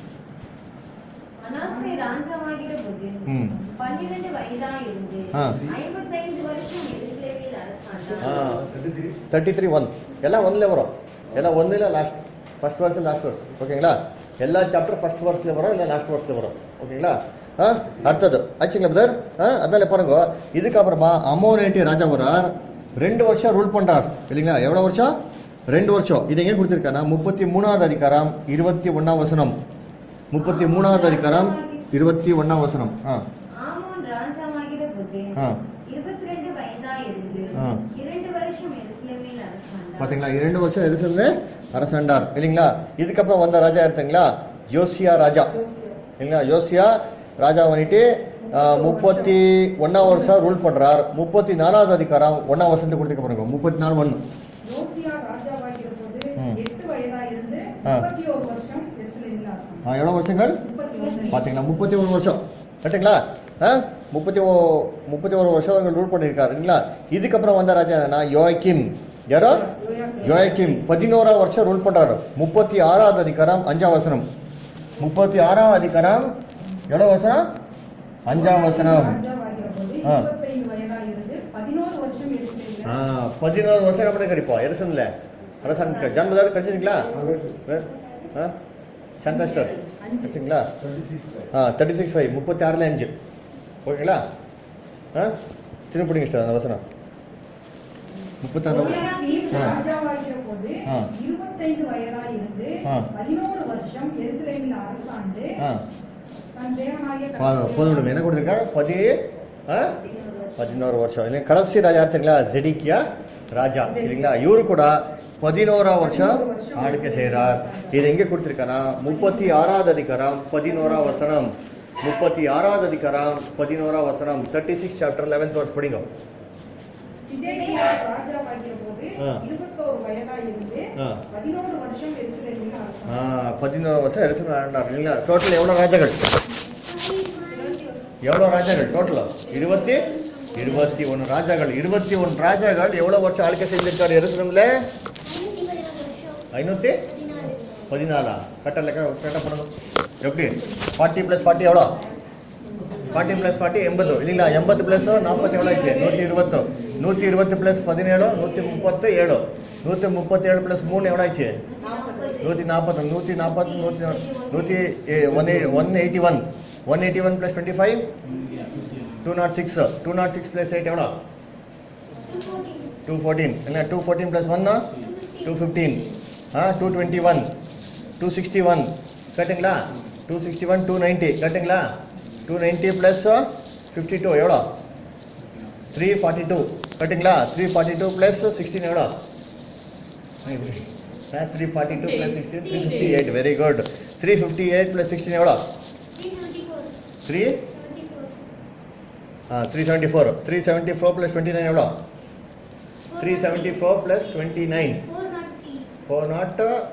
மனாசே ராஜாவாகிற போது ம் பன்னிரண்டு வயதாயிருந்து ஆ. ஐம்பத்தைந்து வருஷம் எருசலேமில் அரசாண்டார் ತರ್ಟಿ ತ್ರೀ ಒನ್ ಎಲ್ಲ ಒಂದಲೇ ಬರೋ ಎಲ್ಲ ಒಂದಿಲ್ಲ last first verse last verse ಓಕೆங்களா எல்லா சாப்டர் ஃபர்ஸ்ட் ವರ್ಸ್ல வரும் இல்லை லாஸ்ட் ವರ್ಸ್ல வரும் ஓகேங்களா ஆ அடுத்தது ஆச்சுங்களா பிரதர் ஆ அதனால பாருங்க இதுக்கப்புறமா அமோரேட்டி ராஜா வரார் ரெண்டு வருஷம் ரூல் பண்றார் இல்லைங்களா எவ்வளோ வருஷம் ரெண்டு வருஷம் இது எங்கே கொடுத்துருக்கானா முப்பத்தி மூணாவது அதிகாரம் இருபத்தி ஒன்றாம் வசனம் முப்பத்தி மூணாவது அதிகாரம் இருபத்தி ஒன்றாம் வசனம் ஆ ஆமோன் ராஜாவாகிற போது ஆ இருபத்தி ரெண்டு வயதாயிருந்து ஆ. இரண்டு வருஷம் எருசலேமில் அரசாண்டார் பாத்தீங்களா இரண்டு வருஷம் எருசல்ல அரசாண்டார் இல்லைங்களா இதுக்கப்புறம் வந்த ராஜா எடுத்தீங்களா யோசியா ராஜா இல்லைங்களா யோசியா ராஜா வந்துட்டு ஆ, முப்பத்தி ஒன்னாம் வருஷம் ரூல் பண்றார் முப்பத்தி நாலாவது அதிகாரம் ஒன்னாம் வருஷத்துக்கு கொடுத்துக்க பாருங்க முப்பத்தி நாலு ஒன்று யோசியா ராஜாவாகிற போது ம். எட்டு வயதாயிருந்து ஆ. முப்பத்தி ஒரு வருஷம் எருசலேமில் அரசாண்டார். எவ்வளோ வருஷங்கள் முப்பத்தி ஒன்று. பாத்தீங்களா முப்பத்தி ஒன்று வருஷம் கரெக்டுங்களா ஆ முப்பத்தி ஓ முப்பத்தி ஒரு வருஷம் அவங்க ரூல் பண்ணியிருக்காரு இல்லைங்களா இதுக்கப்புறம் வந்த ராஜா என்னன்னா யோய்கிம் யாரோ யோயக்கிம் பதினோராம் வருஷம் ரூல் பண்றாரு முப்பத்தி ஆறாவது அதிகாரம் அஞ்சாம் வசனம் முப்பத்தி ஆறாம் அதிகாரம் எவ்வளவு வசனம் அஞ்சாம் வசனம் ராஜாவாகிற போது ஆ. இருபத்தைந்து வயதாயிருந்து பதினோரு வருஷம் எருசலேமில் ஆ, பதினோரு வருஷம் என்ன பண்ணி கறிப்போம் எரசன்ல அரசன் ஜன்மதாவது கிடைச்சிருங்களா ஆ சந்தஸ்டர் கிடைச்சிங்களா ஆ தேர்ட்டி சிக்ஸ் ஃபைவ் முப்பத்தி ஆறுல அஞ்சு ஓகேங்களா ஆ திரும்ப பிடிங்க சார் அந்த வசனம் முப்பத்தாறு யோயாக்கீம் ஆ. ராஜாவாகிற போது ஆ. இருபத்தைந்து வயதாயிருந்து ஆ. பதினோரு வருஷம் எருசலேமில் அரசாண்டு ஆ தன் தேவனாகிய பா- கர்த்தருடைய போதும் விடுங்க. என்ன கொடுத்துருக்காரு பதி ஆ? பதினோரு வருஷம் இல்லைங்க கடைசி ராஜா தெரியுங்களா ஜெடிக்கியா ராஜா இல்லைங்களா இவரு கூட பதினோராம் வருஷம் ஆளுக்கை செய்கிறார் இது எங்கே கொடுத்துருக்காரா முப்பத்தி ஆறாவது அதிகாரம் பதினோரா வசனம் முப்பத்தி ஆறாவது அதிகாரம் பதினோரா வசனம் தேர்ட்டி சிக்ஸ் சாப்டர் லெவன்த் வருஷம் படிங்க சிதேக்கியா ராஜாவாகிற போது ஆ. இருபத்தோரு வயதாயிருந்து ஆ. பதினோரு வருஷம் எருசலேமில் ஆ, அரசாண்டார். பதினோரு வருஷம் எரிசல் ஆண்டார் இல்லைங்களா டோட்டல் எவ்வளோ ராஜாக்கள் எவ்வளோ ராஜாக்கள் டோட்டல் இருபத்தி இருபத்தி ஒன்று ராஜாக்கள் இருபத்தி ஒன்று ராஜாக்கள் எவ்வளோ வருஷம் ஆளுக்கை செஞ்சிருக்காரு எருசலம்ல ஐநூற்றி பதினாலா கரெக்டாக லெக்க கரெக்டாக பண்ணணும் எப்படி ஃபார்ட்டி ப்ளஸ் ஃபார்ட்டி எவ்வளோ ஃபார்ட்டி ப்ளஸ் ஃபார்ட்டி எண்பது இல்லைங்களா எண்பது ப்ளஸ் நாற்பத்தி எவ்வளோ ஆச்சு நூற்றி இருபತ್ತು நூற்றி இருபತ್ತು ப்ளஸ் பதினேழு நூற்றி முப்பத்து ஏழு நூற்றி முப்பತ್ತೇಳು ப்ளஸ் மூணு எவ்வளோ ஆச்சு நூற்றி நாற்பது நூற்றி நாற்பது நூற்றி நூற்றி one eight one eighty one one eighty one plus twenty five two nought six two nought six plus eight எவ்வளோ டூ ஃபோர்டீன் என்ன டூ ஃபோர்டீன் ப்ளஸ் ஒன்னா டூ ஃபிஃப்டீன் ஆ two twenty one two sixty one கரெக்டுங்களா two sixty one two ninety கரெக்டுங்களா two ninety plus fifty two எவ்வளோ three forty two கரெக்டுங்களா three forty two plus sixteen எவ்வளோ three forty two plus sixteen three fifty eight very good three fifty eight plus sixteen எவ்வளோ three three seventy four three seventy four plus twenty nine எவ்வளோ three seventy four plus twenty nine four nought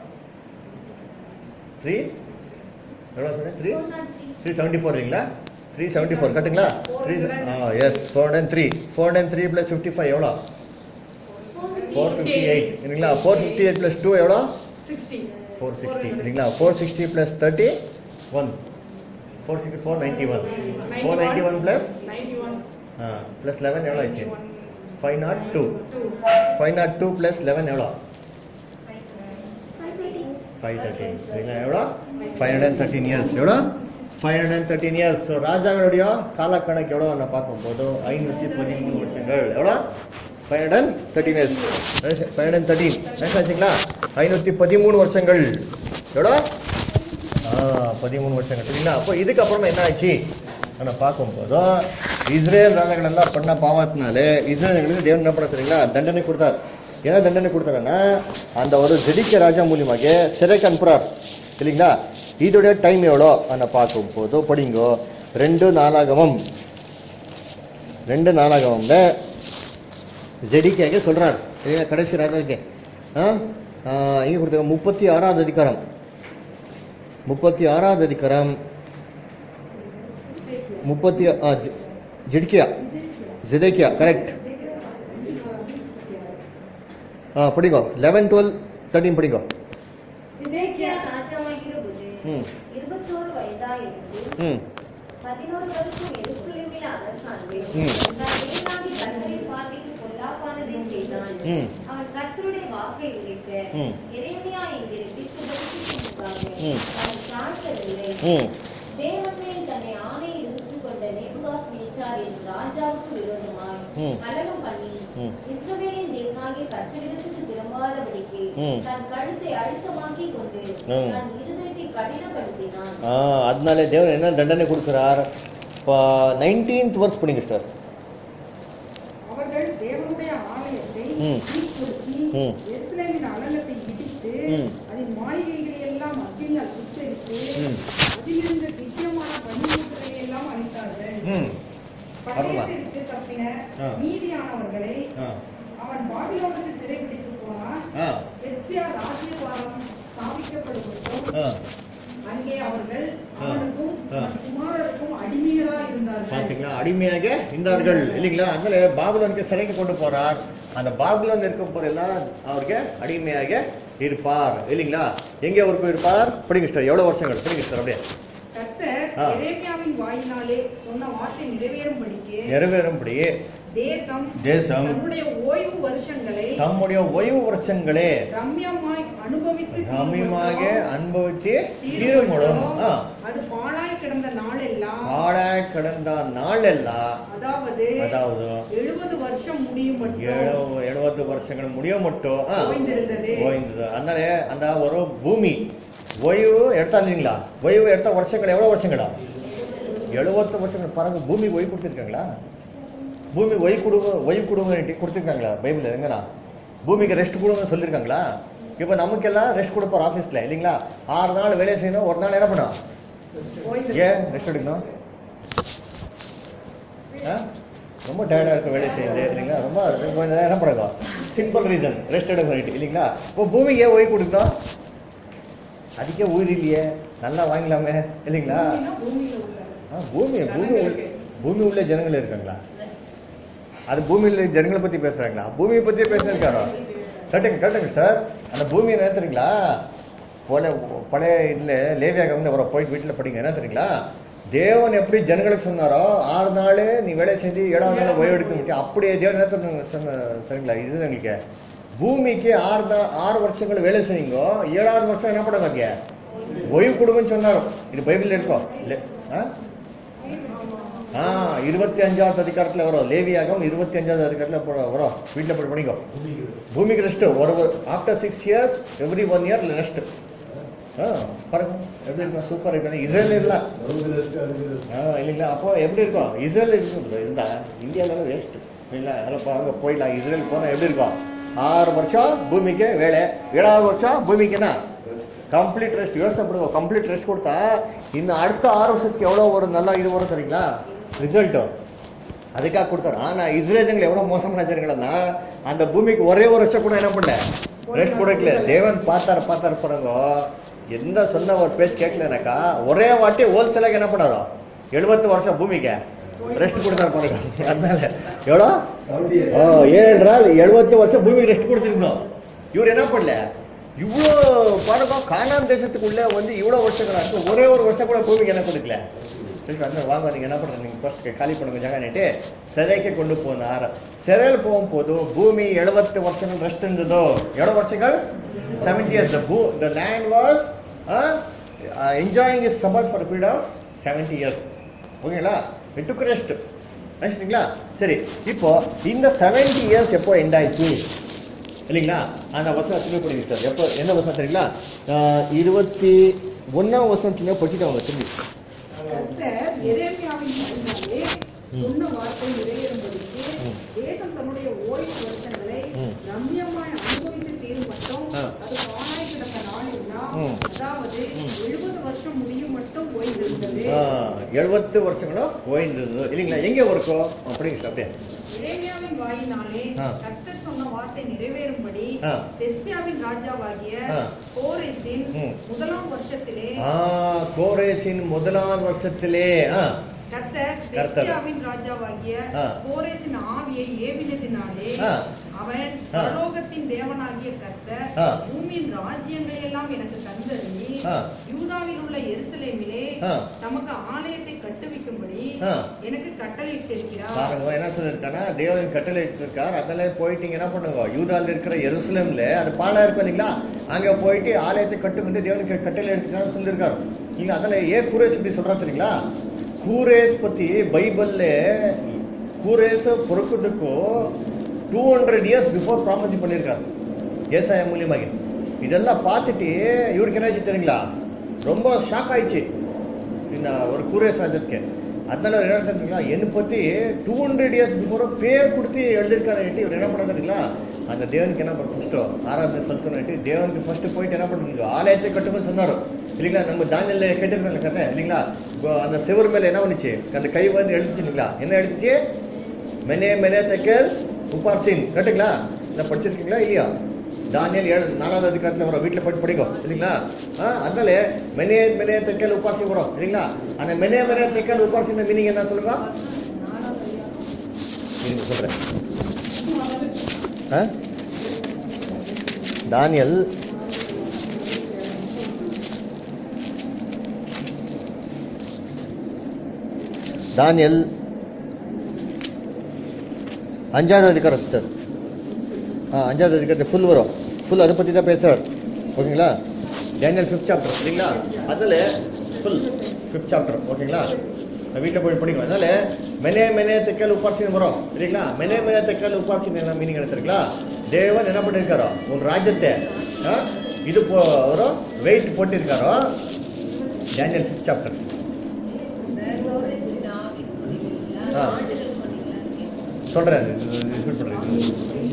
three எவ்வளோ சொன்னேன் three three seventy four இல்லைங்களா three seventy four கரெக்டுங்களா three ah yes four hundred three four hundred three plus fifty five எவ்வளோ four fifty eight இல்லைங்களா four fifty eight plus two எவ்வளோ sixty four sixty இல்லைங்களா four sixty plus thirty one four sixty four ninety one four ninety one plus ninety one plus eleven எவ்வளோ ஆச்சு five nought two two five nought two plus eleven எவ்வளோ five thirty five thirteen சரிங்களா எவ்வளோ five hundred and thirteen years எவ்வளோ five hundred and thirteen years so ராஜாங்களுடைய காலக்கணக்கு எவ்வளோ நான் பார்க்கும்போது ஐநூற்றி பதிமூணு வருஷங்கள் எவ்வளோ five hundred and thirteen years five hundred thirteen ஆச்சுங்களா ஐநூற்றி பதிமூணு வருஷங்கள் எவ்வளோ ஆ பதிமூணு வருஷங்கள் சரிங்களா அப்போ இதுக்கப்புறமா என்ன ஆச்சு நான் பார்க்கும்போது இஸ்ரேல் ராஜாகளெல்லாம் பண்ண பாவத்தினாலே இஸ்ரேலுங்களுக்கு தேவன் என்ன பண்ண தெரியுங்களா தண்டனை கொடுத்தார் என்ன தண்டனை கொடுத்தாருன்னா அந்த ஒரு ஜெடிக்க ராஜா மூலியமாக சிறைக்கு அனுப்புறார் இல்லைங்களா இதோடைய டைம் எவ்வளோ நான் பார்க்கும்போது படிங்கோ ரெண்டு நாளாகமம் ரெண்டு நாளாகமம்ல ஜெடிக்காக சொல்றார் இல்லைங்களா கடைசி ராஜாவுக்கு ஆ ஆ, இங்க கொடுத்தாங்க முப்பத்தி ஆறாவது அதிகாரம் முப்பத்தி ஆறாவது அதிகாரம் முப்பத்தி ஆ, ஜி- ஜிட்கியா ஜிதேக்கியா கரெக்ட் ஆ படிங்கோ லெவன் டுவெல் தேர்ட்டின் படிங்கோ சிதேக்கியா ராஜாவாகிறபோது ம் இருபத்தோரு வயதாயிருந்து ம் பதினோரு வருஷம் எருசலேமில் அரசாண்டு ம். தான் தேவனாகிய கர்த்தரை பார்வைக்கு பொல்லாப்பானதை செய்தான் ம். அவன் கர்த்தருடைய வாக்கை உரைக்க ம். எரேமியா என்கிற தீர்க்கதரிசிக்கு ம். முன்பாக அவன் சாட்டவில்லை ம் தேவன் மேல் தன்னை ஆணையை இழுத்துக் கொண்ட நேபுகாத் நேச்சாரின் ராஜாவுக்கு விரோதமாய் ம். கலகம் பண்ணி ம். இஸ்ரவேலின் தேவனாகிய கர்த்தரிடத்துக்கு திரும்பாதபடிக்கு ம். தன் கழுத்தை அழுத்தமாக்கிக் கொண்டு ம். தன் இருதயத்தை கடினப்படுத்தினான் ஆ அதனால தேவன் என்ன தண்டனை கொடுக்குறார் இப்போ நைன்டீன்த் வர்ஸ் படிங்க சார் அவர்கள் தேவனுடைய ஆலயத்தை ம். தீக்கொளுத்தி, ம். எருசலேமின் அலங்கத்தை இடித்து ம். அதன் மாளிகைகளை எல்லாம் அக்கினியால் சுட்டெரித்து ம். அதிலிருந்த திவ்யமான பணிமுறைகளை எல்லாம் அளித்தார்கள் ம் அவ்வளவுதான். பட்டயத்திற்கு தப்பின ஆ. மீதியானவர்களை ஆ அவன் பாபிலோனுக்கு சிறைபிடித்து போனான் ஆ பெர்சியா ராஜ்யபாரம் ஸ்தாபிக்கப்படும் ஆ அங்கே அவர்கள் ஆ. அவனுக்கும் ஆ. அவன் குமாரருக்கும் அடிமைகளாய் இருந்தார்கள் பாத்தீங்களா அடிமையாக இருந்தார்கள் இல்லைங்களா அதனால பாபுலனுக்கு சிறைக்கு கொண்டு போறார் அந்த பாபுலன் இருக்க போறெல்லாம் அவருக்கு அடிமையாக இருப்பார் இல்லைங்களா எங்க அவருக்கு இருப்பார் படிங்க சார் எவ்வளவு வருஷங்கள் படிங்க சார் அப்படியே கர்த்தர் ஆ. எரேமியாவின் வாயினாலே சொன்ன வார்த்தை நிறைவேறும்படிக்கு நிறைவேறும்படி தேசம் தேசம் தன்னுடைய ஓய்வு வருஷங்களை தம்முடைய ஓய்வு வருஷங்களே ரம்யமாய் அனுபவித்து ரம்யமாக தீர்மானம் அனுபவித்து தீருமுடும் ஆ அது பாழாய் கிடந்த நாளெல்லாம் ஆளாய் கடந்த நாள் எல்லாம் அதாவது அதாவது எழுபது வருஷம் முடியும் மட்டும் எழு- எழுபது வருஷங்கள் முடியும் மட்டும் ஆ, ஓய்ந்திருந்தது. ஓய்ந்தது அதனால அந்த ஒரு பூமி ஓய்வு எடுத்தா இல்லைங்களா ஓய்வு எடுத்த வருஷங்கள் எவ்வளவு வருஷங்களா எழுபத்து வருஷங்கள் பாருங்க பூமி ஓய்வு கொடுத்துருக்காங்களா பூமி ஒய் கொடுங்க ஒய் கொடுங்க கொடுத்துருக்காங்களா பைபிள் எங்கண்ணா பூமிக்கு ரெஸ்ட் கொடுங்க சொல்லியிருக்காங்களா இப்போ நமக்கெல்லாம் ரெஸ்ட் கொடுப்பார் ஆஃபீஸில் இல்லைங்களா ஆறு நாள் வேலை செய்யணும் ஒரு நாள் என்ன பண்ணணும் ஓய்ந்து ஏன் ரெஸ்ட் எடுக்கணும் ஆ? ரொம்ப டயர்டாக இருக்க வேலை செய்யுது இல்லைங்களா ரொம்ப கொஞ்ச நேரம் என்ன பண்ணுங்க சிம்பிள் ரீசன் ரெஸ்ட் எடுக்க வேண்டிட்டு இல்லைங்களா இப்போ பூமிக்கு ஏன் ஓய்வு கொடுக்கணும் அதுக்கே உயிர் இல்லையே நல்லா வாங்கலாமே இல்லைங்களா பூமினா பூமியில உள்ள ஆ, பூமி பூமி உள்ள- பூமி உள்ள ஜனங்கள் இருக்காங்களா அது பூமியில் ஜனங்களை பத்தி பேசுறாங்களா பூமியை பத்தி பேசுறாரோ கரெக்டுங்க கரெக்டுங்க சார் அந்த பூமி என்ன தெரியுங்களா போல பழைய இதில் லேவியாகம்னு அவரை போய் வீட்டில் படிங்க என்ன தெரியுங்களா தேவன் எப்படி ஜனங்களுக்கு சொன்னாரோ ஆறு நாள் நீ வேலை செஞ்சு ஏழாவது நாள் ஓய்வு எடுக்க முடியும் அப்படியே தேவன் என்ன சொன்னாங்க- சொன்ன சரிங்களா இது எங்களுக்கு பூமிக்கு ஆறு நா- ஆறு வருஷங்கள் வேலை செய்யுங்க ஏழாவது வருஷம் என்ன பண்ணுவாங்க ஓய்வு கொடுங்கன்னு சொன்னாரோ இது பைபிள் இருக்கோம் இல்லை ஆ ஆ இருபத்தி அஞ்சாவது அதிகாரத்தில் வரும் லேவியாகம் இருபத்தி அஞ்சாவது அதிகாரத்தில் போ- வரும் வீட்டில் போய் படிக்கோ பூமிக்கு ரெஸ்ட் ஒரு after six years every one year rest ஆ பாருங்க எப்படி இருக்கும் சூப்பர் இருக்கும் இஸ்ரேல் இல்லை ஆ இல்லைங்களா அப்போ எப்படி இருக்கும் இஸ்ரேல் இருக்கும் bro. இருந்தா இந்தியாவில வேஸ்ட் இல்லைங்களா அதெல்லாம் பாருங்க போயிடலாம் இஸ்ரேல் போனால் எப்படி இருக்கும் ஆறு வருஷம் பூமிக்கு வேலை ஏழாவது வருஷம் பூமிக்குன்னா கம்ப்ளீட் ரெஸ்ட் யோசனை பண்ணுங்க கம்ப்ளீட் ரெஸ்ட் கொடுத்தா இன்னும் அடுத்த ஆறு வருஷத்துக்கு எவ்வளோ ஒரு நல்லா இது வரும் சரிங்களா ரிசல்ட்டு அதுக்காக கொடுத்தாரு ஆனா இஸ்ரேலுங்களை எவ்வளவு மோசமான ஜனங்கள்னா அந்த பூமிக்கு ஒரே ஒரு வருஷம் கூட என்ன பண்ணல ரெஸ்ட் கொடுக்கல தேவன் பார்த்தாரு பார்த்தாரு பாருங்க எந்த சொன்ன ஒரு பேச்சு கேட்கலனாக்கா ஒரே வாட்டி ஹோல்சேலாக என்ன பண்ணாரோ எழுபத்து வருஷம் பூமிக்கு ரெஸ்ட் கொடுத்தாரு பாருங்க அதனால எவ்வளோ ஆ, ஏனென்றால் எழுபத்து வருஷம் பூமிக்கு ரெஸ்ட் கொடுத்துருந்தோம் இவர் என்ன பண்ணல இவ்வளோ பாருங்க காணாம் தேசத்துக்குள்ள வந்து இவ்வளோ வருஷங்கள் ஆச்சு ஒரே ஒரு வருஷம் கூட பூமிக்கு என்ன கொடுக்கல சரி அதனால வாங்க நீங்க என்ன பண்றீங்க நீங்க ஃபர்ஸ்ட் காலி பண்ணுங்க ஜாகன்னுட்டு சிறைக்கு கொண்டு போனார் சிறையில் போகும்போது பூமி எழுபத்து வருஷங்கள் ரெஸ்ட் இருந்ததோ எவ்வளோ வருஷங்கள் செவன்டி இயர்ஸ் பூ the land was enjoying is summer for period of seventy years ஓகேங்களா இட்டுக்கு ரெஸ்ட் நினைச்சிட்டீங்களா சரி இப்போ இந்த செவன்டி இயர்ஸ் எப்போ எண்ட் ஆயிடுச்சு இல்லைங்களா அந்த வருஷம் திரும்பி படிங்க சார் எப்போ என்ன வருஷம் தெரியுங்களா ஆஹ் இருபத்தி ஒன்றாம் வருஷம் சின்ன படிச்சுட்டாங்க திரும்பி கர்த்தர் எரேமியாவின் வாயினாலே ம். சொன்ன வார்த்தை நிறைவேறும்படிக்கு ம். தேசம் தன்னுடைய ஓய்வு வருஷங்களை ம். ரம்யமாய் அனுபவித்து தீரும் மட்டும் ஆ. அது காணாய் கிடந்த நாள் எல்லாம் ம். அதாவது ம். எழுபது வருஷம் முடியும் மட்டும் ஓய்வு இருந்தது எழுபத்து வருஷங்களும் ஓய்ந்தது இல்லைங்களா எங்கே இருக்கோ அப்படிங்க சார் அப்படியே எரேமியாவின் வாயினாலே ஆ. கர்த்தர் சொன்ன வார்த்தை நிறைவேறும்படி ஆ. பெர்சியாவின் ராஜாவாகிய ஆ. கோரேசின் ம். முதலாம் வருஷத்திலே ஆ கோரேசின் முதலாம் வருஷத்திலே ஆ கர்த்தர் கர்த்தர். பெர்சியாவின் ராஜாவாகிய ஆ. கோரேசின் ஆவியை ஏவினதினாலே ஆ. அவன் ஆ. பரலோகத்தின் தேவனாகிய கர்த்தர் ஆ. பூமியின் ராஜ்யங்களை எல்லாம் எனக்கு தந்தருளி ஆ. யூதாவில் உள்ள எருசலேமிலே ஆ. தமக்கு ஆலயத்தை கட்டுவிக்கும்படி ஆ. எனக்கு கட்டளையிட்டிருக்கிறார் பாருங்க என்ன சொல்லிருக்கானா தேவன் கட்டளை இருக்கார் அதெல்லாம் போயிட்டு இங்க என்ன பண்ணுங்க யூதால இருக்கிற எருசலேம்ல அது பாலா இருக்கும் இல்லைங்களா அங்க போயிட்டு ஆலயத்தை கட்டும் வந்து தேவனுக்கு கட்டளை எடுத்துக்கான்னு சொல்லியிருக்காரு நீங்க அதில் ஏன் கூரேஸ் இப்படி சொல்றா தெரியுங்களா கூரேஸ் பத்தி பைபிள்ல கூரேஸ் பொறுக்கிறதுக்கும் two hundred years before prophecy பண்ணியிருக்காரு ஏசாய மூலியமாக இதெல்லாம் பார்த்துட்டு இவருக்கு என்ன ஆச்சு தெரியுங்களா ரொம்ப ஷாக் ஆயிடுச்சு இந்த ஒரு கூரேஸ் ராஜத்துக்கு அதனால அவர் என்ன தெரியுங்களா என்னை பற்றி டூ ஹண்ட்ரட் இயர்ஸ் பிஃபோர் பேர் கொடுத்து எழுதியிருக்காரு இவர் என்ன பண்ண தெரியுங்களா அந்த தேவனுக்கு என்ன பண்ண ஃபஸ்ட்டோ ஆராதனை செலுத்தணும் தேவனுக்கு ஃபர்ஸ்ட் போயிட்டு என்ன பண்ணுங்க ஆலயத்தை கட்டுன்னு சொன்னார் இல்லைங்களா நம்ம தானியல்ல கேட்டிருக்கோம் கதை இல்லைங்களா இப்போ அந்த சிவர் மேல என்ன பண்ணுச்சு அந்த கை வந்து எழுதிச்சு இல்லைங்களா என்ன எழுதிச்சு மெனே மெனே தைக்கல் உபார்சின் கரெக்டுங்களா இதை படிச்சிருக்கீங்களா இல்லையா தானியல் ஏழு நாலாவது அதிகாரத்தில் வரும் வீட்டில் போயிட்டு படிக்கும் இல்லைங்களா ஆ அதனால மெனே மெனே தைக்கல் உபார்சி வரும் இல்லைங்களா அந்த மெனே மெனே தைக்கல் உபார்சின் மீனிங் என்ன சொல்லுங்க இருங்க சொல்றேன் ஆ? தானியல் தானியல் அஞ்சாவது அதிகாரம் சிஸ்டர் ஆ அஞ்சாவது அதிகாரத்தை ஃபுல் வரும் ஃபுல் அதை பற்றி தான் பேசுகிறார் ஓகேங்களா டேனியல் ஃபிஃப்த் சாப்டர் சரிங்களா அதில் ஃபுல் ஃபிஃப்த் சாப்டர் ஓகேங்களா வீட்டில் போய் படிக்கணும் அதனால மெனே மெனே தெக்கல் உபாசின் வரும் சரிங்களா மெனே மெனே தெக்கல் உபாசின் என்ன மீனிங் எடுத்துருங்களா தேவன் என்ன பண்ணியிருக்காரோ உன் ராஜ்யத்தை ஆ, இது போ ஒரு வெயிட் போட்டிருக்காரோ டேனியல் ஃபிஃப்த் சாப்டர் ஆ. சொல்கிறேன் ரிப்பீட் பண்ணுறேன்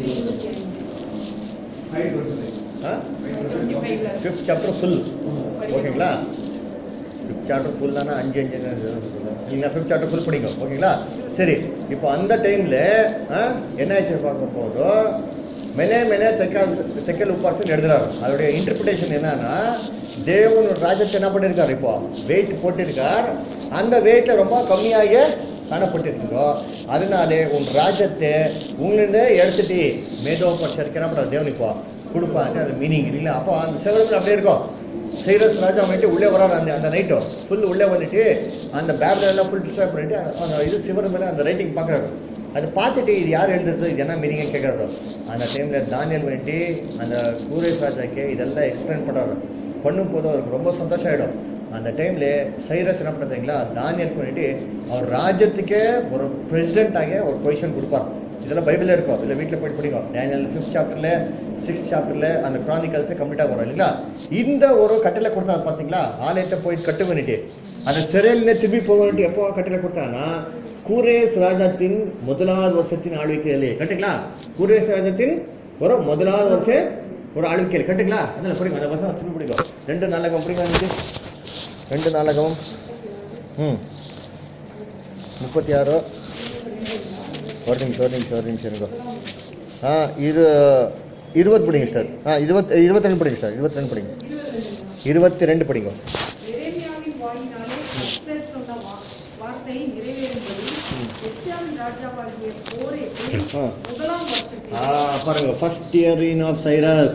ஃபிஃப்த் சாப்டர் ஃபுல் ஓகேங்களா ஃபிஃப்த் சாப்டர் ஃபுல்லானா அஞ்சு அஞ்சு நீங்கள் ஃபிஃப்த் சாப்டர் ஃபுல் படிங்க ஓகேங்களா சரி இப்போ அந்த டைமில் என்ன ஆச்சு பார்க்க போதும் மெனே மெனே தெக்கல் தெக்கல் உப்பாசன் எழுதுறாரு அதோடைய இன்டர்பிரிட்டேஷன் என்னன்னா தேவன் ஒரு ராஜ்யத்தை என்ன பண்ணியிருக்காரு இப்போ வெயிட் போட்டிருக்கார் அந்த வெயிட்ல ரொம்ப கம்மியாக காணப்பட்டிருக்கோ அதனாலே உன் ராஜ்யத்தை உங்களிருந்து எடுத்துட்டு மேதோ பட்சத்துக்கு என்ன பண்ணுறாரு தேவன் இப்போ கொடுப்பாங்க அது மீனிங் இல்லைங்களா அப்போ அந்த செவரத்தில் அப்படியே இருக்கும் சைரஸ் ராஜா வந்துட்டு உள்ளே வராரு அந்த அந்த நைட்டும் ஃபுல் உள்ளே வந்துட்டு அந்த பேப்ல எல்லாம் ஃபுல் டிஸ்டர்ப் பண்ணிட்டு அந்த இது சிவர் மேலே அந்த ரைட்டிங் பார்க்குறாரு அது பார்த்துட்டு இது யார் எழுதுறது இது என்ன மீனிங் கேட்குறாரு அந்த டைமில் தானியல் வந்துட்டு அந்த கூரேஷ் ராஜாக்கு இதெல்லாம் எக்ஸ்பிளைன் பண்ணுறாரு பண்ணும் போது அவருக்கு ரொம்ப சந்தோஷம் ஆகிடும் அந்த டைமில் சைரஸ் என்ன பண்ணுறீங்களா தானியல் பண்ணிட்டு அவர் ராஜ்யத்துக்கே ஒரு பிரசிடென்ட்டாக ஒரு பொசிஷன் கொடுப்பார் இதெல்லாம் பைபிளில் இருக்கும் இல்லை வீட்டில் போயிட்டு படிங்க டேனியல் ஃபிஃப்த் சாப்டரில் சிக்ஸ்த் சாப்டரில் அந்த க்ரானிக்கல்ஸே கம்ப்ளீட்டாக வரும் இல்லைங்களா இந்த ஒரு கட்டளை கொடுத்தாரு பார்த்தீங்களா ஆலயத்தை போய் கட்டு பண்ணிட்டு அந்த சிறையில திரும்பி போக வேண்டிய எப்போ கட்டளை கொடுத்தாங்கன்னா கூரேஸ் ராஜாத்தின் முதலாவது வருஷத்தின் ஆழ்விக்கையிலே கட்டுங்களா கூரேஸ் ராஜாத்தின் ஒரு முதலாவது வருஷம் ஒரு ஆழ்விக்கையில் கட்டுங்களா அதில் படிங்க அந்த வருஷம் திரும்பி பிடிக்கும் ரெண்டு நாளகம் பிடிக்கும் எனக்கு ரெண்டு நாளகம் ம் முப்பத்தி ஆறு ஒரு நிமிஷம் ஒரு நிமிஷம் ஒரு நிமிஷம் இருங்கோ ஆ இரு இருபது படிங்க சார் ஆ இருபத் இருபத்தி ரெண்டு படிங்க சார் இருபத்தி ரெண்டு படிங்க இருபத்தி ரெண்டு படிங்க எரேமியாவின் வாயினாலே கர்த்தர் சொன்ன வா- வார்த்தை நிறைவேறும்படி எஸ்ஆம் ராஜாவாகிய கோரேசு ஆ. முதலாம் வருஷத்தில் ஆ, பாருங்க first year in of Cyrus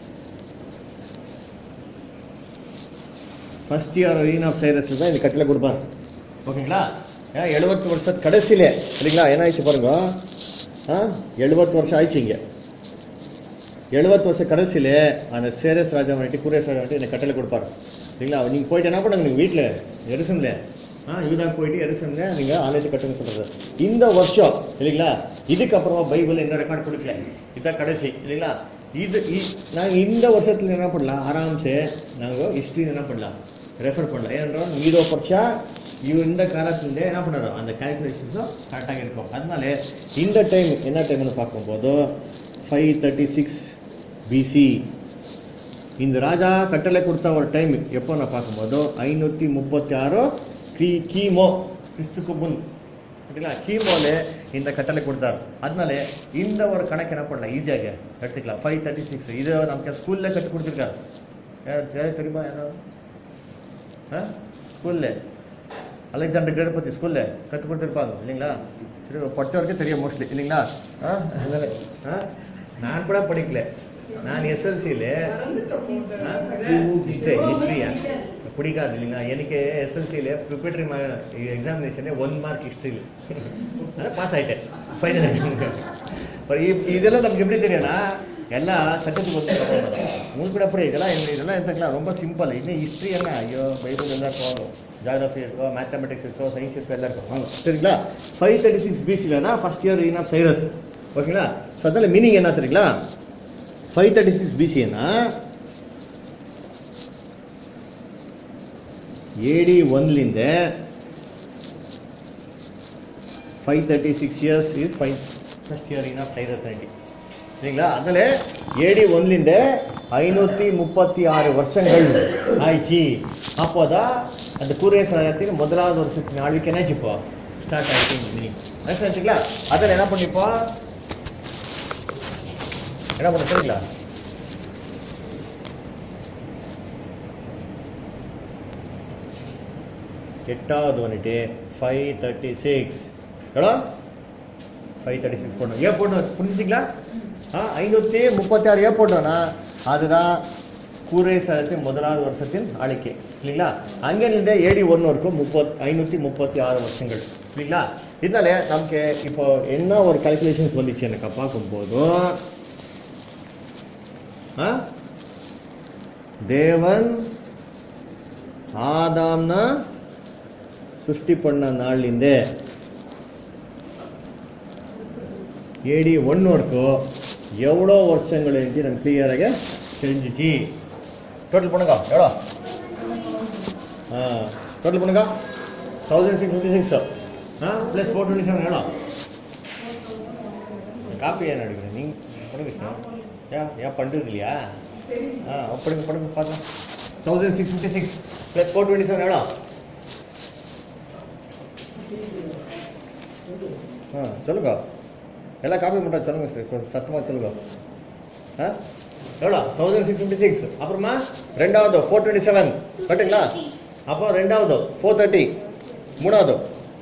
first year in of சைரஸ்ல தான் இந்த கட்டளை கொடுப்பாங்க ஓகேங்களா ஏன்னா எழுபத்து வருஷத்து கடைசியிலே சரிங்களா என்ன ஆயிடுச்சு பாருங்க ஆ எழுபத்து வருஷம் ஆயிடுச்சு இங்கே எழுபத்து வருஷம் கடைசியிலே அந்த சேரஸ் ராஜா வந்துட்டு குரேஸ் ராஜா வந்துட்டு இந்த கட்டளை கொடுப்பாரு சரிங்களா நீங்கள் போயிட்டு என்ன பண்ணுங்க நீங்கள் வீட்டில் எருசம்ல ஆ யூதா போயிட்டு எருசம்ல நீங்கள் ஆலயத்தை கட்டுங்க சொல்றது இந்த வருஷம் இல்லைங்களா இதுக்கப்புறமா பைபிள் எந்த ரெக்கார்ட் கொடுக்கல இதுதான் கடைசி இல்லைங்களா இது நாங்கள் இந்த வருஷத்துல என்ன பண்ணலாம் ஆராம்சே நாங்கள் ஹிஸ்ட்ரி என்ன பண்ணலாம் ரெஃபர் பண்ணலாம் ஏனென்றால் மீதோ பட்சா இவ இந்த காலத்துல என்ன பண்ணுறோம் அந்த கால்குலேஷன்ஸும் கரெக்டாக இருக்கும் அதனால இந்த டைம் என்ன டைம்னு பார்க்கும்போது ஃபைவ் தேர்ட்டி சிக்ஸ் பிசி இந்த ராஜா கட்டளை கொடுத்த ஒரு டைம் எப்போ நான் பார்க்கும்போது ஐநூற்றி முப்பத்தி ஆறு கி கீமோ கிறிஸ்துக்கு முன் சரிங்களா கீமோல இந்த கட்டளை கொடுத்தார் அதனால இந்த ஒரு கணக்கு என்ன பண்ணலாம் ஈஸியாக எடுத்துக்கலாம் ஃபைவ் தேர்ட்டி சிக்ஸ் இது நமக்கு ஸ்கூல்ல கற்றுக் கொடுத்துருக்காரு யார் யார் தெரியுமா யாரும் ஆ ஸ்கூல்ல அலெக்சாண்டர் கிரேட் பற்றி ஸ்கூல்ல கற்றுக் கொடுத்துருப்பாங்க இல்லைங்களா சரி படிச்சவருக்கே தெரியும் மோஸ்ட்லி இல்லைங்களா ஆ அதனால ஆ நான் கூட படிக்கல நான் எஸ்எல்சியில் ஹிஸ்ட்ரி ஹிஸ்ட்ரியா பிடிக்காது இல்லைங்களா எனக்கு எஸ்எல்சியில் ப்ரிப்பரேட்டரி எக்ஸாமினேஷனே ஒன் மார்க் ஹிஸ்ட்ரியில் பாஸ் ஆகிட்டேன் ஃபைனல் இதெல்லாம் நமக்கு எப்படி தெரியும்னா எல்லா சட்டத்துக்கு வந்து உங்களுக்கு கூட அப்படி இதெல்லாம் இந்த- இதெல்லாம் எடுத்துக்கலாம் ரொம்ப சிம்பிள் இன்னும் ஹிஸ்ட்ரி என்ன ஐயோ பைபிள் எல்லாம் இருக்கும் ஜாகிரபி இருக்கோ மேத்தமெட்டிக்ஸ் இருக்கோ சயின்ஸ் இருக்கோ எல்லாம் இருக்கும் வாங்க சரிங்களா ஃபைவ் தேர்ட்டி சிக்ஸ் பிசிலனா first year in of Cyrus ஓகேங்களா ஸோ அதில் மீனிங் என்ன தெரியுங்களா ஃபைவ் தேர்ட்டி சிக்ஸ் பிசினா ಏಡಿ ಒಂದ್ಲಿಂದ five thirty six years is five first year in of Cyrus ಆಗಿ சரிங்களா அதில் ஏடி ஒன்லிருந்து ஐநூற்றி முப்பத்தி ஆறு வருஷங்கள் ஆயிடுச்சு அப்போதான் அந்த கூரியஸ் ராஜ்யத்தின் முதலாவது வருஷத்தின் ஆழ்விக்கு என்னாச்சு இப்போ ஸ்டார்ட் ஆயிடுச்சு மீனிங் வச்சுங்களா அதில் என்ன பண்ணிப்போம் என்ன பண்ண தெரியுங்களா எட்டாவது வந்துட்டு ஃபைவ் தேர்ட்டி சிக்ஸ் எவ்வளோ ஃபைவ் தேர்ட்டி சிக்ஸ் போடணும் ஏன் போடணும் புரிஞ்சுங்களா ஆ ஐநூற்றி முப்பத்தி ஆறு ஏன் போட்டோம்னா அதுதான் கூரை சதத்தின் முதலாவது வருஷத்தின் ஆளிக்கை இல்லைங்களா அங்கிருந்தே ஏடி ஒன்று இருக்கும் முப்பத் ஐநூற்றி முப்பத்தி ஆறு வருஷங்கள் இல்லைங்களா இதனால நமக்கு இப்போ என்ன ஒரு கால்குலேஷன்ஸ் வந்துச்சு எனக்கு பார்க்கும்போதும் ஆ தேவன் ஆதாம்ನ ಸೃಷ್ಟಿ ಪಣ್ಣ ನಾಳಿಂದ ஏடி ஒன்று இருக்கும் எவ்வளோ வருஷங்கள் இருந்து நம்ம கிளியராக தெரிஞ்சிச்சு டோட்டல் பண்ணுங்க எவ்வளோ ஆ டோட்டல் பண்ணுங்க thousand six fifty six ah plus four twenty seven எவ்வளோ காப்பி ஏன் எடுக்கிறேன் நீங்கள் பண்ணுங்க சார் ஏன் ஏன் பண்ணுறது இல்லையா ஆ படுங்க படுங்க பார்க்கலாம் thousand six fifty six plus four twenty seven எவ்வளோ ஆ சொல்லுங்க எல்லாம் காப்பி மட்டும் சொல்லுங்க சார் கொஞ்சம் சத்தமாக சொல்லுங்க ஆ எவ்வளோ தௌசண்ட் சிக்ஸ் ஃபிஃப்டி சிக்ஸ் அப்புறமா ரெண்டாவது ஃபோர் டுவெண்ட்டி செவன் கரெக்டுங்களா அப்புறம் ரெண்டாவது ஃபோர் தேர்ட்டி மூணாவது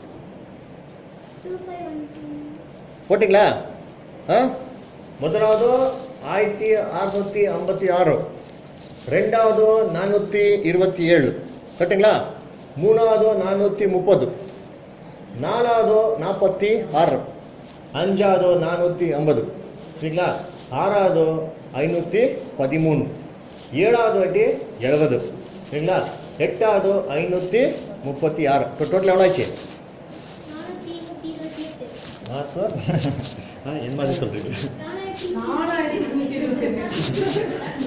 டூ ஃபைவ் ஒன் டூ போட்டிங்களா ஆ முதலாவது ஆயிரத்தி அறுநூத்தி ஐம்பத்தி ஆறு ரெண்டாவது நானூற்றி இருபத்தி ஏழு கரெக்டுங்களா மூணாவது நானூற்றி முப்பது நாலாவது நாற்பத்தி ஆறு அஞ்சாவது நானூற்றி ஐம்பது சரிங்களா ஆறாவது ஐநூற்றி பதிமூணு ஏழாவது வாட்டி எழுபது சரிங்களா எட்டாவது ஐநூற்றி முப்பத்தி ஆறு இப்போ டோட்டல் எவ்வளோ ஆச்சு நானூற்றி நூற்றி இருபத்தி எட்டு ஆ சார் ஆ என் மாதிரி சொல்கிறீங்க நாலாயிரத்தி நாலாயிரத்தி நூற்றி இருபத்தி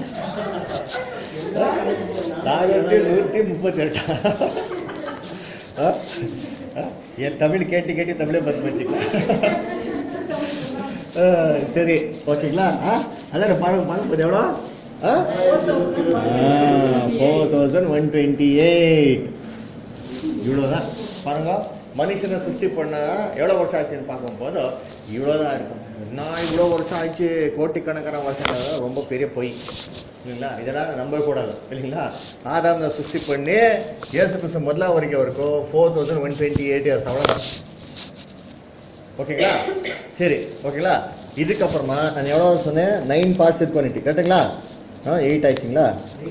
நானூற்றி நூற்றி முப்பத்தி எட்டா ஆ? ஆ? என் தமிழ் கேட்டு கேட்டு தமிழே பத்து வச்சுக்கலாம் சரி ஓகேங்களா ஆ அதான் பாருங்க பாருங்க எவ்வளோ four thousand one twenty eight இவ்வளோதான் பாருங்க மனுஷனை சுத்தி பண்ண எவ்வளோ வருஷம் ஆச்சுன்னு பார்க்கும்போது இவ்வளோதான் இருக்கும் நான் இவ்வளோ வருஷம் ஆச்சு கோட்டிக்கணக்கான வருஷம் ரொம்ப பெரிய பொய் இல்லைங்களா இதெல்லாம் நம்பக்கூடாது இல்லைங்களா ஆதாம் சுத்தி பண்ணி இயேசு கிறிஸ்து முதலாம் வரைக்கும் இருக்கும் four thousand one twenty eight years அவ்வளோதான் ஓகேங்களா சரி ஓகேங்களா இதுக்கப்புறமா நான் எவ்வளோ சொன்னேன் நைன் பார்ட்ஸ் இருக்குன்னுட்டு கரெக்டுங்களா ஆ எயிட் ஆயிடுச்சுங்களா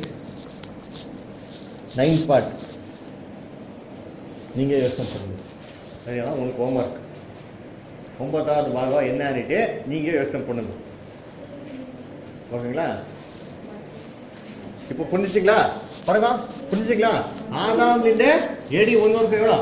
நைன் பார்ட் நீங்கள் யோசனை பண்ணுங்க சரிங்களா உங்களுக்கு ஹோம்ஒர்க் ஒன்பதாவது பாகம் என்னன்னுட்டு நீங்கள் யோசனை பண்ணுங்க ஓகேங்களா இப்போ புரிஞ்சுச்சிங்களா பாருங்க புரிஞ்சுச்சிங்களா ஆதாம்லிಂದ ஏடி ஒன்னொரு எவ்வளோ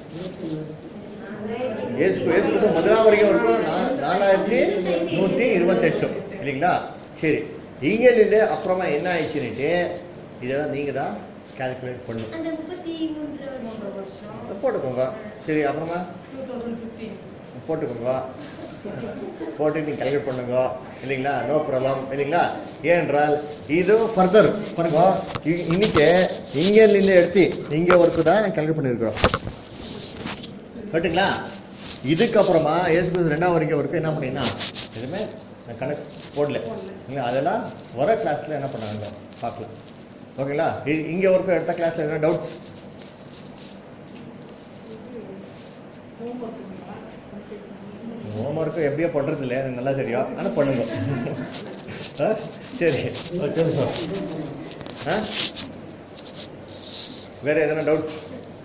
ஏசு ஏசு கிறிஸ்து முதலாம் வரைக்கும் இருக்கும் நா- நாலாயிரத்தி நூற்றி இருபத்தெட்டு இல்லைங்களா சரி இங்கிருந்து அப்புறமா என்ன ஆயிடுச்சுன்னுட்டு இதெல்லாம் நீங்கள் தான் கால்குலேட் பண்ணணும் அந்த முப்பத்தி மூன்று வருஷம் போட்டுக்கோங்க சரி அப்புறமா டூ தௌசண்ட் ஃபிஃப்டீன் போட்டுக்கோங்க போட்டு நீங்கள் கால்குலேட் பண்ணுங்க இல்லைங்களா நோ ப்ராப்ளம் இல்லைங்களா ஏனென்றால் இது ஃபர்தர் பாருங்க இ- இன்னைக்கு இங்கேருந்து எடுத்து இங்கே வரைக்கும் தான் நான் கால்குலேட் பண்ணியிருக்கிறோம் கரெக்டுங்களா இதுக்கப்புறமா ஏசு கிறிஸ்து ரெண்டாம் வரைக்கும் வரைக்கும் என்ன பண்ணீங்கன்னா எதுவுமே நான் கணக்கு போடல இல்லைங்களா அதெல்லாம் வர கிளாஸில் என்ன பண்ணாங்க பார்க்கலாம் ஓகேங்களா இ- இங்கே வரைக்கும் எடுத்த கிளாஸில் எதனா டவுட்ஸ் ஹோம்ஒர்க் ஹோம்ஒர்க்கு எப்படியோ பண்ணுறது இல்லை எனக்கு நல்லா தெரியும் ஆனால் பண்ணுங்க ஆ சரி ஓகே ஆ வேறு எதனா டவுட்ஸ்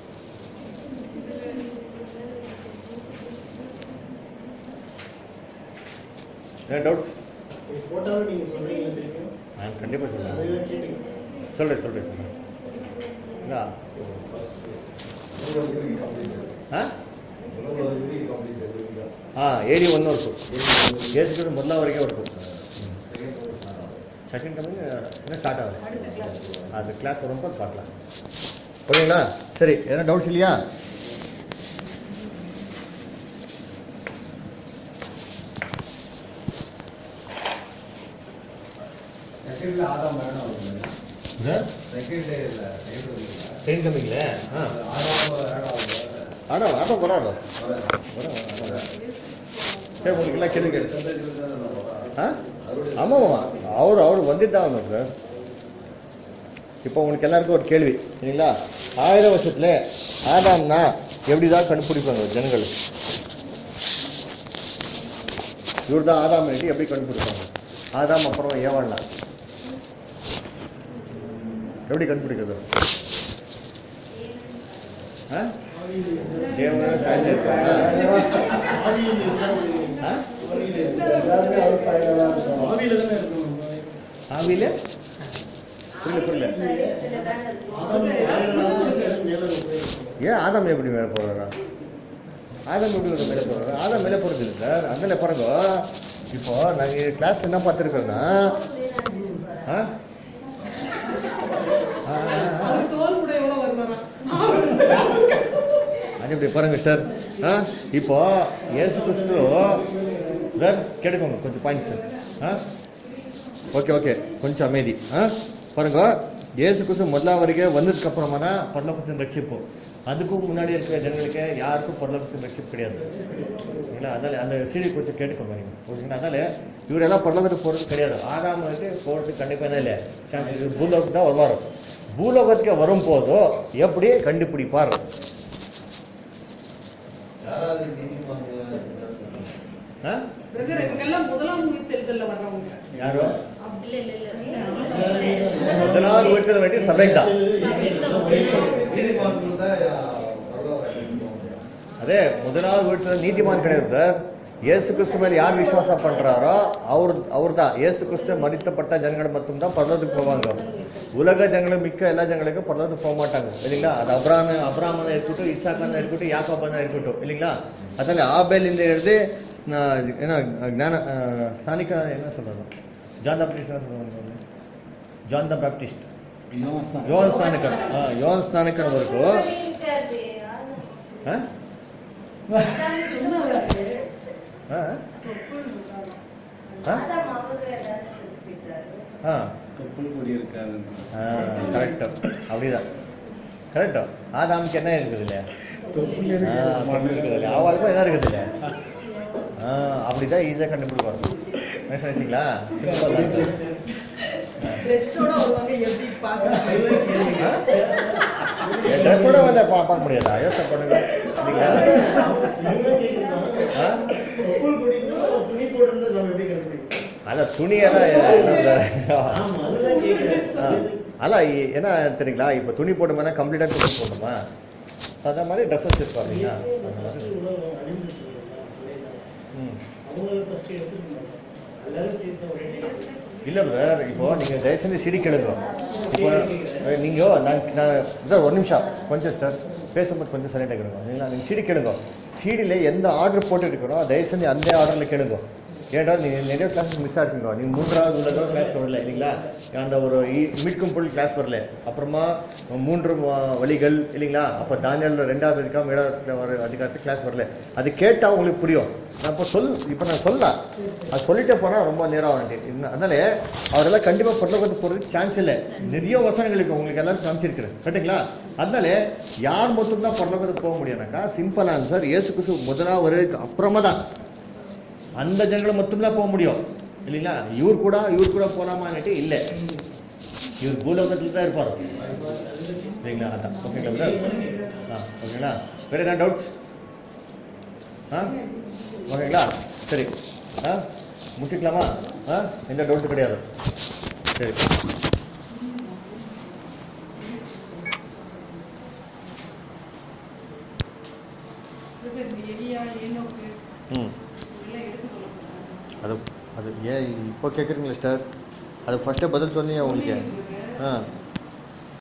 என்ன டவுட்ஸ் போட்டாலும் நீங்க சொல்றீங்களா தெரியும் நான் கண்டிப்பாக சொல்கிறேன் அதுதான் கேட்டீங்க சொல்கிறேன் சொல்கிறேன் சொல்கிறேன் இல்லா ஆ ஆ ஏடி ஒன்றும் இருக்கும் ஏசுக்கு முதலாம் வரைக்கும் இருக்கும் செகண்ட் கமிங் என்ன ஸ்டார்ட் ஆகுது அடுத்த கிளாஸ் அது கிளாஸ் வரும்போது பார்க்கலாம் ஓகேங்களா சரி எதனா டவுட்ஸ் இல்லையா செகண்ட்ல ஆதாம் மரணம் ஆகுது செகண்ட் டே இல்ல செகண்ட் கமிங்ல ஆ ஆறாவது ஏழாவது ஆடா அதான் வராது சரி உங்களுக்கு எல்லாம் கேளுங்க ஆ ஆமாம் அவர் அவர் வந்துட்டு தான் வந்தார் சார் இப்போ உங்களுக்கு எல்லாருக்கும் ஒரு கேள்வி சரிங்களா ஆயிரம் வருஷத்துல ஆதாம்னா எப்படி தான் கண்டுபிடிப்பாங்க ஜனங்கள் இவர் தான் ஆதாம் எப்படி கண்டுபிடிப்பாங்க ஆதாம் அப்புறம் ஏவாள்லாம் எப்படி கண்டுபிடிக்கிறது ஆ? தேவனால சாய்ந்து இருக்காங்க. ஆ? ஆவியில புரியல புரியல ஏன் ஆதாம் எப்படி மேலே போறாரா ஆதாம் எப்படி வந்து மேலே போறாரு ஆதாம் மேலே போறது இல்லை சார் அதனால பாருங்க இப்போ நாங்கள் கிளாஸ் என்ன பார்த்துருக்கோன்னா ஆ? ஆ, ஆ, ஆ. அது தோல் கூட எவ்வளோ வருவாராம் அது எப்படி பாருங்க சார் ஆ இப்போ ஏசு கிறிஸ்து சார் கேட்டுக்கோங்க கொஞ்சம் பாயிண்ட் சார் ஆ ஓகே ஓகே கொஞ்சம் அமைதி ஆ பாருங்க ஏசு கிறிஸ்து முதலாம் வரைக்கும் வந்ததுக்கு அப்புறமா தான் பரலோகத்தின் ரட்சிப்பு அதுக்கும் முன்னாடி இருக்கிற ஜனங்களுக்கு யாருக்கும் பரலோகத்தின் ரட்சிப்பு கிடையாது ஏன்னா அதனால அந்த சீடி கொஞ்சம் கேட்டுக்கோங்க நீங்க ஓகேங்களா அதனால இவரெல்லாம் பரலோகத்துக்கு போகிறது கிடையாது ஆறாம் வந்து போகிறதுக்கு கண்டிப்பாக இல்லை சான்ஸ் இது பூலோகத்துக்கு தான் வருவார் பூலோகத்துக்கு வரும்போது எப்படி கண்டுபிடிப்பார் ஆ பிரதர் இவங்கெல்லாம் முதலாம் உயிர்த்தெழுதல்ல வர்றவங்க யாரோ இல்ல இல்ல இல்ல முதலாவது உயிர்த்தல் வேண்டிய சபை தான் அதே முதலாவது உயிர்த்தல் நீதிமான் கிடையாது சார் இயேசு கிறிஸ்து மேல யார் விசுவாசம் பண்றாரோ அவர் அவர் தான் இயேசு கிறிஸ்து மறித்தப்பட்ட ஜனங்கள் மட்டும் தான் பரலோகத்துக்கு போவாங்க உலக ஜனங்களும் மிக்க எல்லா ஜனங்களுக்கும் பரலோகத்துக்கு போக மாட்டாங்க இல்லைங்களா அது அப்ரான அப்ராமனா இருக்கட்டும் இசாக்கான இருக்கட்டும் யாக்கோபானா இருக்கட்டும் இல்லைங்களா அதனால ஆபேலிருந்து எழுதி நான் என்ன ஞான அஹ், ஸ்தானிக்க என்ன சொல்றாங்க ஜான் த பாப்டிஸ்ட் என்ன சொல்றாங்க ஜான் த பாப்டிஸ்ட் யோன் ஸ்நானಕர் ஆ யோன் ஸ்நானಕர் வரைக்கும் ஆ? ஆ? ஆ? ஆ ஆ கரெக்ட் அப்படிதான் கரெக்ட் ஆதாமுக்கு என்ன இருக்குது இல்லையா தொப்புள் இருக்குது அவளுக்கும் என்ன இருக்குது இல்லை ஆ அப்படிதான் ஈஸியாக கண்டுபிடிப்பாங்க என்ன நினைச்சிங்களா சிம்பிள் தான் சார் ட்ரெஸ்ஸோட வருவாங்க எப்படி பார்க்கணும் என் ட்ரெஸ் கூட வந்து பா பார்க்க முடியாதா யோசனை பண்ணுங்க இல்லைங்களா ஆ? அല്ല துணியெல்லாம் என்ன ஆ. அல்ல இ- என்ன தெரியுங்களா இப்போ துணி போட்டோம்னா கம்ப்ளீட்டாக துணி போடணுமா அந்த மாதிரி ட்ரெஸ்ஸஸ் இருப்பாங்க இல்லையா அந்த மாதிரி ம் இல்ல பிரதர் இப்போ நீங்க தயவு செஞ்சு சிடி கேளுங்க இப்போ அஹ், நீங்க நான் நான் சார் ஒரு நிமிஷம் கொஞ்சம் சார் பேசும்போது கொஞ்சம் சைலண்டாக கேளுங்க சரிங்களா நீங்க சிடி கேளுங்க சிடியில் எந்த ஆர்டர் போட்டு இருக்கிறோம் தயவு செஞ்சு அந்த ஆர்டரில் கேளுங்க ஏன்டா நீங்க நிறைய கிளாஸ் மிஸ் ஆகிருக்கீங்க நீங்க மூன்றாவது உள்ளதோ கிளாஸ் வரல இல்லைங்களா அந்த ஒரு இ- மீட்கும் பொருள் கிளாஸ் வரல அப்புறமா மூன்று வ- வழிகள் இல்லைங்களா அப்போ தானியல் ரெண்டாவது அதிகாரம் ஏழாவது வர அதிகாரத்து கிளாஸ் வரல அது கேட்டால் உங்களுக்கு புரியும் நான் இப்போ சொல் இப்போ நான் சொல்ல அது சொல்லிட்டே போனால் ரொம்ப நேரம் ஆகும் அதனால அவரெல்லாம் கண்டிப்பாக பரலோகத்துக்கு போகிறதுக்கு சான்ஸ் இல்லை நிறைய வசனங்களுக்கு உங்களுக்கு எல்லாரும் காமிச்சிருக்கிறேன் கரெக்டுங்களா அதனால யார் மட்டும்தான் பரலோகத்துக்கு போக முடியும்னாக்கா சிம்பிள் ஆன்சர் இயேசு கிறிஸ்து முதலாக வருவதற்கு அப்புறமா தான் அந்த ஜனங்களை மட்டும்தான் போக முடியும் இல்லைங்களா இவர் கூட இவர் கூட போலாமான்னுட்டு இல்லை இவர் பூலோகத்தில் தான் இருப்பார் சரிங்களா அதான் ஓகேங்களா brother? ஆ ஓகேங்களா வேறு ஏதாவது டவுட்ஸ் ஆ ஓகேங்களா சரி ஆ முடிச்சுக்கலாமா ஆ எந்த டவுட்டும் கிடையாது சரி இந்த எலியா ஏனோக்கு ம் இதெல்லாம் எடுத்துக்கொள்ளப்பட்டாங்க அது அது ஏன் இப்போ கேட்குறீங்களா சார் அது ஃபஸ்ட்டே பதில் சொன்னீங்க உங்களுக்கு ஆ